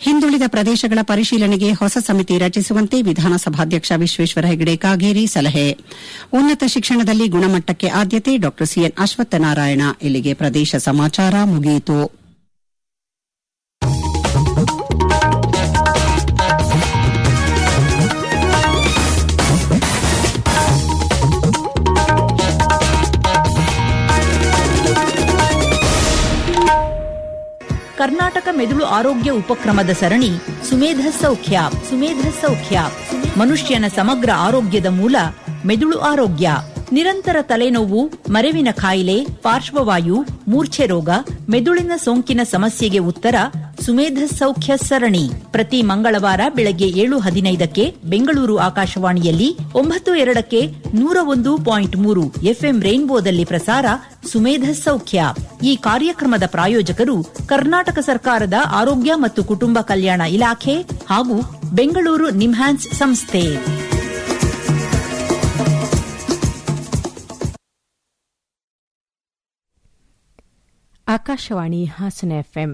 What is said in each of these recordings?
ಹಿಂದುಳಿದ ಪ್ರದೇಶಗಳ ಪರಿಶೀಲನೆಗೆ ಹೊಸ ಸಮಿತಿ ರಚಿಸುವಂತೆ ವಿಧಾನಸಭಾಧ್ಯಕ್ಷ ವಿಶ್ವೇಶ್ವರ ಹೆಗಡೆ ಕಾಗೇರಿ ಸಲಹೆ ಉನ್ನತ ಶಿಕ್ಷಣದಲ್ಲಿ ಗುಣಮಟ್ಟಕ್ಕೆ ಆದ್ಯತೆ ಡಾ ಸಿಎನ್ ಅಶ್ವತ್ಥನಾರಾಯಣ ಇಲ್ಲಿಗೆ ಪ್ರದೇಶ ಸಮಾಚಾರ ಮುಗಿಯಿತು ಕರ್ನಾಟಕ ಮೆದುಳು ಆರೋಗ್ಯ ಉಪಕ್ರಮದ ಸರಣಿ ಸುಮೇಧ ಸೌಖ್ಯ ಸುಮೇಧ ಸೌಖ್ಯ ಮನುಷ್ಯನ ಸಮಗ್ರ ಆರೋಗ್ಯದ ಮೂಲ ಮೆದುಳು ಆರೋಗ್ಯ ನಿರಂತರ ತಲೆನೋವು ಮರೆವಿನ ಕಾಯಿಲೆ ಪಾರ್ಶ್ವವಾಯು ಮೂರ್ಛೆ ರೋಗ ಮೆದುಳಿನ ಸೋಂಕಿನ ಸಮಸ್ಯೆಗೆ ಉತ್ತರ ಸುಮೇಧ ಸೌಖ್ಯ ಸರಣಿ ಪ್ರತಿ ಮಂಗಳವಾರ ಬೆಳಗ್ಗೆ ಏಳು ಹದಿನೈದಕ್ಕೆ ಬೆಂಗಳೂರು ಆಕಾಶವಾಣಿಯಲ್ಲಿ ಒಂಬತ್ತು ಎರಡಕ್ಕೆ ನೂರ ಒಂದು ಪಾಯಿಂಟ್ ಮೂರು ಎಫ್ಎಂ ರೈನ್ಬೋದಲ್ಲಿ ಪ್ರಸಾರ ಸುಮೇಧ ಸೌಖ್ಯ ಈ ಕಾರ್ಯಕ್ರಮದ ಪ್ರಾಯೋಜಕರು ಕರ್ನಾಟಕ ಸರ್ಕಾರದ ಆರೋಗ್ಯ ಮತ್ತು ಕುಟುಂಬ ಕಲ್ಯಾಣ ಇಲಾಖೆ ಹಾಗೂ ಬೆಂಗಳೂರು ನಿಮ್ಹಾನ್ಸ್ ಸಂಸ್ಥೆ ಆಕಾಶವಾಣಿ ಹಾಸನ ಎಫ್ಎಂ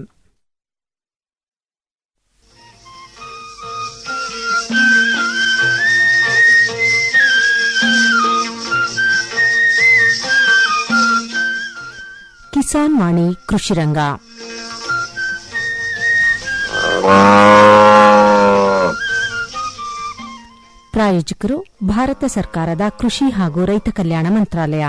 ಕಿಸಾನ್ ವಾಣಿ ಕೃಷಿರಂಗ ಪ್ರಾಯೋಜಕರು ಭಾರತ ಸರ್ಕಾರದ ಕೃಷಿ ಹಾಗೂ ರೈತ ಕಲ್ಯಾಣ ಮಂತ್ರಾಲಯ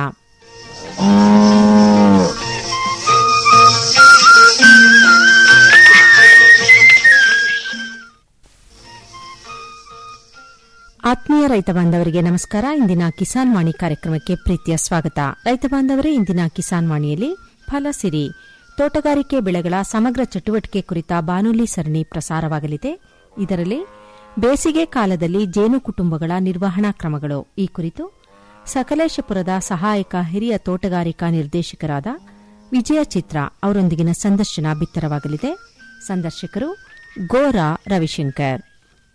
ಆತ್ಮೀಯ ರೈತ ಬಾಂಧವರಿಗೆ ನಮಸ್ಕಾರ ಇಂದಿನ ಕಿಸಾನ್ ವಾಣಿ ಕಾರ್ಯಕ್ರಮಕ್ಕೆ ಪ್ರೀತಿಯ ಸ್ವಾಗತ ರೈತ ಬಾಂಧವರೇ ಇಂದಿನ ಕಿಸಾನ್ ವಾಣಿಯಲ್ಲಿ ಫಲಸಿರಿ ತೋಟಗಾರಿಕೆ ಬೆಳೆಗಳ ಸಮಗ್ರ ಚಟುವಟಿಕೆ ಕುರಿತ ಬಾನುಲಿ ಸರಣಿ ಪ್ರಸಾರವಾಗಲಿದೆ ಇದರಲ್ಲಿ ಬೇಸಿಗೆ ಕಾಲದಲ್ಲಿ ಜೇನು ಕುಟುಂಬಗಳ ನಿರ್ವಹಣಾ ಕ್ರಮಗಳು ಈ ಕುರಿತು ಸಕಲೇಶಪುರದ ಸಹಾಯಕ ಹಿರಿಯ ತೋಟಗಾರಿಕಾ ನಿರ್ದೇಶಕರಾದ ವಿಜಯ ಚಿತ್ರ ಅವರೊಂದಿಗಿನ ಸಂದರ್ಶನ ಬಿತ್ತರವಾಗಲಿದೆ ಸಂದರ್ಶಕರು ಗೋರಾ ರವಿಶಂಕರ್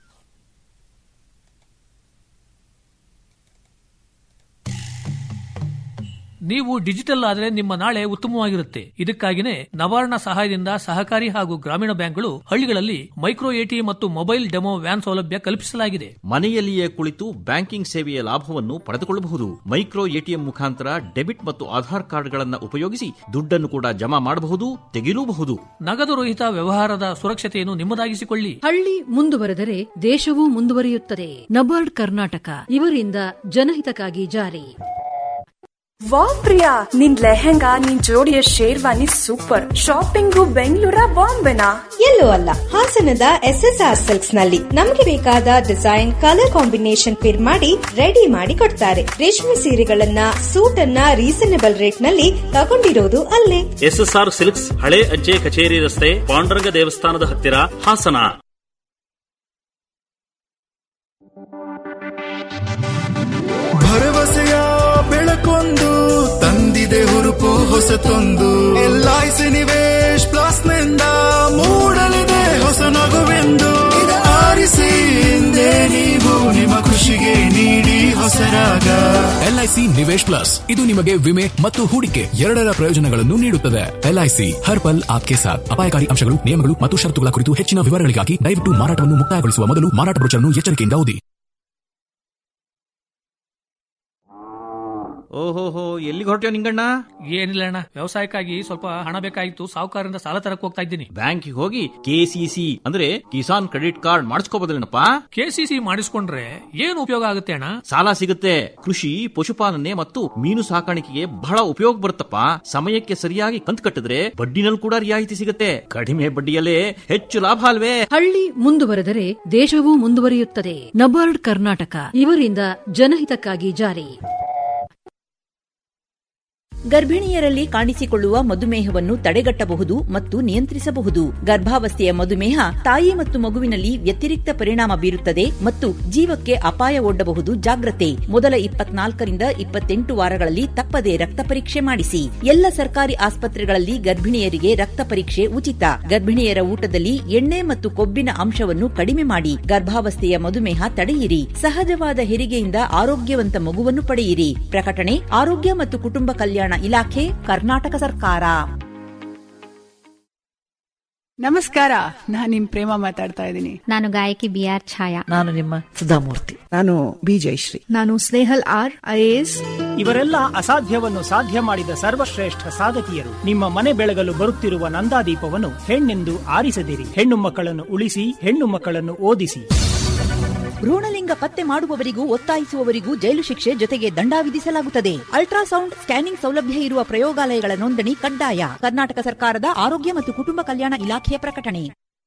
ನೀವು ಡಿಜಿಟಲ್ ಆದರೆ ನಿಮ್ಮ ನಾಳೆ ಉತ್ತಮವಾಗಿರುತ್ತೆ ಇದಕ್ಕಾಗಿನೇ ನವಾರ್ಣ ಸಹಾಯದಿಂದ ಸಹಕಾರಿ ಹಾಗೂ ಗ್ರಾಮೀಣ ಬ್ಯಾಂಕ್ಗಳು ಹಳ್ಳಿಗಳಲ್ಲಿ ಮೈಕ್ರೋ ಎಟಿ ಮತ್ತು ಮೊಬೈಲ್ ಡೆಮೋ ವ್ಯಾನ್ ಸೌಲಭ್ಯ ಕಲ್ಪಿಸಲಾಗಿದೆ ಮನೆಯಲ್ಲಿಯೇ ಕುಳಿತು ಬ್ಯಾಂಕಿಂಗ್ ಸೇವೆಯ ಲಾಭವನ್ನು ಪಡೆದುಕೊಳ್ಳಬಹುದು ಮೈಕ್ರೋ ಎಟಿಎಂ ಮುಖಾಂತರ ಡೆಬಿಟ್ ಮತ್ತು ಆಧಾರ್ ಕಾರ್ಡ್ಗಳನ್ನು ಉಪಯೋಗಿಸಿ ದುಡ್ಡನ್ನು ಕೂಡ ಜಮಾ ಮಾಡಬಹುದು ತೆಗೆಯಲೂಬಹುದು ನಗದು ರಹಿತ ವ್ಯವಹಾರದ ಸುರಕ್ಷತೆಯನ್ನು ನಿಮ್ಮದಾಗಿಸಿಕೊಳ್ಳಿ ಹಳ್ಳಿ ಮುಂದುವರೆದರೆ ದೇಶವೂ ಮುಂದುವರಿಯುತ್ತದೆ ನಬಾರ್ಡ್ ಕರ್ನಾಟಕ ಇವರಿಂದ ಜನಹಿತಕ್ಕಾಗಿ ಜಾರಿ ವಾವ್ ಪ್ರಿಯಾ ನಿನ್ ಲೆಹೆಂಗಾ ನಿನ್ ಜೋಡಿಯ ಶೇರ್ವಾನಿ ಸೂಪರ್ ಶಾಪಿಂಗು ಬೆಂಗಳೂರ ಬಾಂಬೆನಾ ಎಲ್ಲೂ ಅಲ್ಲ ಹಾಸನದ ಎಸ್ ಎಸ್ ಆರ್ ಸಿಲ್ಕ್ಸ್ ನಲ್ಲಿ ನಮ್ಗೆ ಬೇಕಾದ ಡಿಸೈನ್ ಕಲರ್ ಕಾಂಬಿನೇಷನ್ ಪಿರ್ ಮಾಡಿ ರೆಡಿ ಮಾಡಿ ಕೊಡ್ತಾರೆ ರೇಷ್ಮೆ ಸೀರೆಗಳನ್ನ ಸೂಟ್ ಅನ್ನ ರೀಸನೇಬಲ್ ರೇಟ್ ನಲ್ಲಿ ತಗೊಂಡಿರೋದು ಅಲ್ಲೇ ಎಸ್ಎಸ್ಆರ್ ಸಿಲ್ಕ್ಸ್ ಹಳೆ ಅಜ್ಜೆ ಕಚೇರಿ ರಸ್ತೆ ಪಾಂಡುರಂಗ ದೇವಸ್ಥಾನದ ಹತ್ತಿರ ಹಾಸನ ಭರವಸೆಯ ಬೆಳಕೊಂದು ತಂದಿದೆ ಹುರುಪು ಹೊಸತೊಂದು ಎಲ್ಐಸಿ ನಿವೇಶ್ ಪ್ಲಸ್ ನಿಂದ ಮೂಡಲಿದೆ ಹೊಸ ನಗುವೆಂದು ಇದು ಆರಿಸಿ ಹಿಂದೆ ನೀವು ನಿಮ್ಮ ಖುಷಿಗೆ ನೀಡಿ ಹೊಸರಾಗ ಎಲ್ಐಸಿ ನಿವೇಶ್ ಪ್ಲಸ್ ಇದು ನಿಮಗೆ ವಿಮೆ ಮತ್ತು ಹೂಡಿಕೆ ಎರಡರ ಪ್ರಯೋಜನಗಳನ್ನು ನೀಡುತ್ತದೆ ಎಲ್ಐಸಿ ಹರ್ ಪಲ್ ಆಪ್ಕೆ ಸಾಥ್ ಅಪಾಯಕಾರಿ ಅಂಶಗಳು ನಿಯಮಗಳು ಮತ್ತು ಷರತ್ತುಗಳ ಕುರಿತು ಹೆಚ್ಚಿನ ವಿವರಗಳಿಗಾಗಿ ದಯವಿಟ್ಟು ಮಾರಾಟವನ್ನು ಮುಕ್ತಾಯಗೊಳಿಸುವ ಮೊದಲು ಮಾರಾಟ ಬ್ರೋಚರ್ನ್ನು ಎಚ್ಚರಿಕೆಯಿಂದ ಓದಿ ಓಹೋಹೋ ಎಲ್ಲಿಗೆ ಹೊರಟ್ಯೋ ನಿಂಗಣ್ಣ ಏನಿಲ್ಲ ಅಣ್ಣ ವ್ಯವಸಾಯಕ್ಕಾಗಿ ಸ್ವಲ್ಪ ಹಣ ಬೇಕಾಗಿತ್ತು ಸಾಹುಕಾರರಿಂದ ಸಾಲ ತರಕ್ ಹೋಗ್ತಾ ಇದ್ದೀನಿ ಬ್ಯಾಂಕಿಗೆ ಹೋಗಿ ಕೆಸಿಸಿ ಅಂದ್ರೆ ಕಿಸಾನ್ ಕ್ರೆಡಿಟ್ ಕಾರ್ಡ್ ಮಾಡಿಸ್ಕೋಬೋದಲ್ಲೇನಪ್ಪ ಕೆಸಿಸಿ ಮಾಡಿಸ್ಕೊಂಡ್ರೆ ಏನು ಉಪಯೋಗ ಆಗುತ್ತೆ ಅಣ್ಣ ಸಾಲ ಸಿಗುತ್ತೆ ಕೃಷಿ ಪಶುಪಾಲನೆ ಮತ್ತು ಮೀನು ಸಾಕಾಣಿಕೆಗೆ ಬಹಳ ಉಪಯೋಗ ಬರುತ್ತಪ್ಪ ಸಮಯಕ್ಕೆ ಸರಿಯಾಗಿ ಕಂತು ಕಟ್ಟಿದ್ರೆ ಬಡ್ಡಿನಲ್ಲಿ ಕೂಡ ರಿಯಾಯಿತಿ ಸಿಗುತ್ತೆ ಕಡಿಮೆ ಬಡ್ಡಿಯಲ್ಲೇ ಹೆಚ್ಚು ಲಾಭ ಅಲ್ವೇ ಹಳ್ಳಿ ಮುಂದುವರೆದರೆ ದೇಶವೂ ಮುಂದುವರಿಯುತ್ತದೆ ನಬಾರ್ಡ್ ಕರ್ನಾಟಕ ಇವರಿಂದ ಜನಹಿತಕ್ಕಾಗಿ ಜಾರಿ ಗರ್ಭಿಣಿಯರಲ್ಲಿ ಕಾಣಿಸಿಕೊಳ್ಳುವ ಮಧುಮೇಹವನ್ನು ತಡೆಗಟ್ಟಬಹುದು ಮತ್ತು ನಿಯಂತ್ರಿಸಬಹುದು ಗರ್ಭಾವಸ್ಥೆಯ ಮಧುಮೇಹ ತಾಯಿ ಮತ್ತು ಮಗುವಿನಲ್ಲಿ ವ್ಯತಿರಿಕ್ತ ಪರಿಣಾಮ ಬೀರುತ್ತದೆ ಮತ್ತು ಜೀವಕ್ಕೆ ಅಪಾಯ ಒಡ್ಡಬಹುದು ಜಾಗ್ರತೆ ಮೊದಲ ಇಪ್ಪತ್ನಾಲ್ಕರಿಂದ ಇಪ್ಪತ್ತೆಂಟು ವಾರಗಳಲ್ಲಿ ತಪ್ಪದೆ ರಕ್ತ ಪರೀಕ್ಷೆ ಮಾಡಿಸಿ ಎಲ್ಲ ಸರ್ಕಾರಿ ಆಸ್ಪತ್ರೆಗಳಲ್ಲಿ ಗರ್ಭಿಣಿಯರಿಗೆ ರಕ್ತ ಪರೀಕ್ಷೆ ಉಚಿತ ಗರ್ಭಿಣಿಯರ ಊಟದಲ್ಲಿ ಎಣ್ಣೆ ಮತ್ತು ಕೊಬ್ಬಿನ ಅಂಶವನ್ನು ಕಡಿಮೆ ಮಾಡಿ ಗರ್ಭಾವಸ್ಥೆಯ ಮಧುಮೇಹ ತಡೆಯಿರಿ ಸಹಜವಾದ ಹೆರಿಗೆಯಿಂದ ಆರೋಗ್ಯವಂತ ಮಗುವನ್ನು ಪಡೆಯಿರಿ ಪ್ರಕಟಣೆ ಆರೋಗ್ಯ ಮತ್ತು ಕುಟುಂಬ ಕಲ್ಯಾಣ ಇಲಾಖೆ ಕರ್ನಾಟಕ ಸರ್ಕಾರ ನಮಸ್ಕಾರ ನಾನ್ ನಿಮ್ ಪ್ರೇಮ ಮಾತಾಡ್ತಾ ಇದ್ದೀನಿ ನಾನು ಗಾಯಕಿ ಬಿ ಆರ್ ಛಾಯಾ ನಾನು ನಿಮ್ಮ ಸುಧಾಮೂರ್ತಿ ನಾನು ಬಿ ಜಯಶ್ರೀ ನಾನು ಸ್ನೇಹಲ್ ಆರ್ ಐಎಎಸ್ ಇವರೆಲ್ಲ ಅಸಾಧ್ಯವನ್ನು ಸಾಧ್ಯ ಮಾಡಿದ ಸರ್ವಶ್ರೇಷ್ಠ ಸಾಧಕಿಯರು ನಿಮ್ಮ ಮನೆ ಬೆಳಗಲು ಬರುತ್ತಿರುವ ನಂದಾದೀಪವನ್ನು ಹೆಣ್ಣೆಂದು ಆರಿಸದಿರಿ ಹೆಣ್ಣು ಮಕ್ಕಳನ್ನು ಉಳಿಸಿ ಹೆಣ್ಣು ಮಕ್ಕಳನ್ನು ಓದಿಸಿ ಭ್ರೂಣಲಿಂಗ ಪತ್ತೆ ಮಾಡುವವರಿಗೂ ಒತ್ತಾಯಿಸುವವರಿಗೂ ಜೈಲು ಶಿಕ್ಷೆ ಜೊತೆಗೆ ದಂಡ ವಿಧಿಸಲಾಗುತ್ತದೆ ಅಲ್ಟ್ರಾಸೌಂಡ್ ಸ್ಕ್ಯಾನಿಂಗ್ ಸೌಲಭ್ಯ ಇರುವ ಪ್ರಯೋಗಾಲಯಗಳ ನೋಂದಣಿ ಕಡ್ಡಾಯ ಕರ್ನಾಟಕ ಸರ್ಕಾರದ ಆರೋಗ್ಯ ಮತ್ತು ಕುಟುಂಬ ಕಲ್ಯಾಣ ಇಲಾಖೆಯ ಪ್ರಕಟಣೆ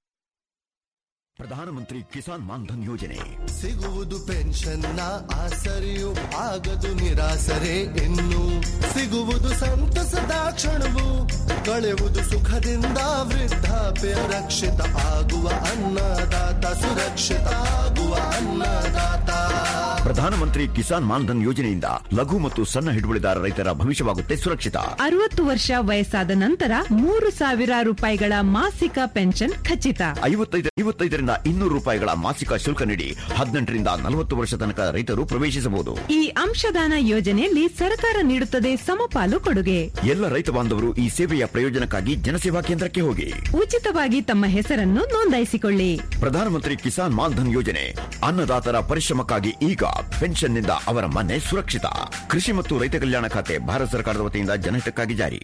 ಪ್ರಧಾನಮಂತ್ರಿ ಕಿಸಾನ್ ಮಾನ್ಧನ್ ಯೋಜನೆ ಸಿಗುವುದು ಪೆನ್ಷನ್ನ ಆಸರೆಯು ಆಗದು ನಿರಾಸರೆ ಇನ್ನು ಸಿಗುವುದು ಸಂತಸದ ಕ್ಷಣವು ಕಳೆಯುವುದು ಸುಖದಿಂದ ವೃದ್ಧಾಪ್ಯ ರಕ್ಷಿತ ಆಗುವ ಅನ್ನದಾತ ಸುರಕ್ಷಿತ ಆಗುವ ಅನ್ನದಾತ ಪ್ರಧಾನಮಂತ್ರಿ ಕಿಸಾನ್ ಮಾನ್ಧನ್ ಯೋಜನೆಯಿಂದ ಲಘು ಮತ್ತು ಸಣ್ಣ ಹಿಡುವಳಿದಾರ ರೈತರ ಭವಿಷ್ಯವಾಗುತ್ತೆ ಸುರಕ್ಷಿತ ಅರವತ್ತು ವರ್ಷ ವಯಸ್ಸಾದ ನಂತರ ಮೂರು ಸಾವಿರ ರೂಪಾಯಿಗಳ ಮಾಸಿಕ ಪೆನ್ಷನ್ ಖಚಿತ ಐವತ್ತೈದು ಐವತ್ತೈದರಿಂದ ಇನ್ನೂರು ರೂಪಾಯಿಗಳ ಮಾಸಿಕ ಶುಲ್ಕ ನೀಡಿ ಹದಿನೆಂಟರಿಂದ ನಲವತ್ತು ವರ್ಷ ತನಕ ರೈತರು ಪ್ರವೇಶಿಸಬಹುದು ಈ ಅಂಶದಾನ ಯೋಜನೆಯಲ್ಲಿ ಸರ್ಕಾರ ನೀಡುತ್ತದೆ ಸಮಪಾಲು ಕೊಡುಗೆ ಎಲ್ಲ ರೈತ ಬಾಂಧವರು ಈ ಸೇವೆಯ ಪ್ರಯೋಜನಕ್ಕಾಗಿ ಜನಸೇವಾ ಕೇಂದ್ರಕ್ಕೆ ಹೋಗಿ ಉಚಿತವಾಗಿ ತಮ್ಮ ಹೆಸರನ್ನು ನೋಂದಾಯಿಸಿಕೊಳ್ಳಿ ಪ್ರಧಾನಮಂತ್ರಿ ಕಿಸಾನ್ ಮಾನ್ಧನ್ ಯೋಜನೆ ಅನ್ನದಾತರ ಪರಿಶ್ರಮಕ್ಕಾಗಿ ಈಗ ಪೆನ್ಷನ್ನಿಂದ ಅವರ ಮನೆ ಸುರಕ್ಷಿತ ಕೃಷಿ ಮತ್ತು ರೈತ ಕಲ್ಯಾಣ ಖಾತೆ ಭಾರತ ಸರ್ಕಾರದ ವತಿಯಿಂದ ಜನಹಿತಕ್ಕಾಗಿ ಜಾರಿ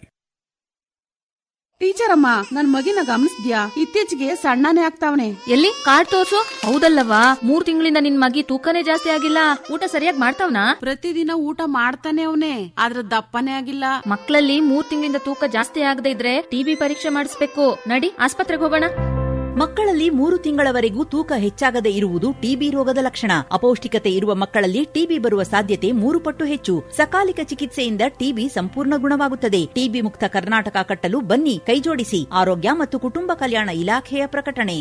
ಟೀಚರ್ ಅಮ್ಮ ನನ್ ಮಗಿನ ಗಮನಿಸ್ದ್ಯಾ ಇತ್ತೀಚೆಗೆ ಸಣ್ಣನೇ ಆಗ್ತಾವನೆ ಎಲ್ಲಿ ಕಾರ್ಡ್ ತೋರ್ಸು ಹೌದಲ್ಲವಾ ಮೂರ್ ತಿಂಗಳಿಂದ ನಿನ್ ಮಗಿ ತೂಕನೇ ಜಾಸ್ತಿ ಆಗಿಲ್ಲ ಊಟ ಸರಿಯಾಗಿ ಮಾಡ್ತಾವ್ನಾ ಪ್ರತಿದಿನ ಊಟ ಮಾಡ್ತಾನೆ ಅವನೇ ಆದ್ರ ದಪ್ಪನೇ ಆಗಿಲ್ಲ ಮಕ್ಕಳಲ್ಲಿ ಮೂರ್ ತಿಂಗಳಿಂದ ತೂಕ ಜಾಸ್ತಿ ಆಗದೆ ಇದ್ರೆ ಟಿಬಿ ಪರೀಕ್ಷೆ ಮಾಡಿಸ್ಬೇಕು ನಡಿ ಆಸ್ಪತ್ರೆಗೆ ಹೋಗೋಣ ಮಕ್ಕಳಲ್ಲಿ ಮೂರು ತಿಂಗಳವರೆಗೂ ತೂಕ ಹೆಚ್ಚಾಗದೆ ಇರುವುದು ಟಿಬಿ ರೋಗದ ಲಕ್ಷಣ ಅಪೌಷ್ಟಿಕತೆ ಇರುವ ಮಕ್ಕಳಲ್ಲಿ ಟಿಬಿ ಬರುವ ಸಾಧ್ಯತೆ ಮೂರು ಪಟ್ಟು ಹೆಚ್ಚು ಸಕಾಲಿಕ ಚಿಕಿತ್ಸೆಯಿಂದ ಟಿಬಿ ಸಂಪೂರ್ಣ ಗುಣವಾಗುತ್ತದೆ ಟಿಬಿ ಮುಕ್ತ ಕರ್ನಾಟಕ ಕಟ್ಟಲು ಬನ್ನಿ ಕೈಜೋಡಿಸಿ ಆರೋಗ್ಯ ಮತ್ತು ಕುಟುಂಬ ಕಲ್ಯಾಣ ಇಲಾಖೆಯ ಪ್ರಕಟಣೆ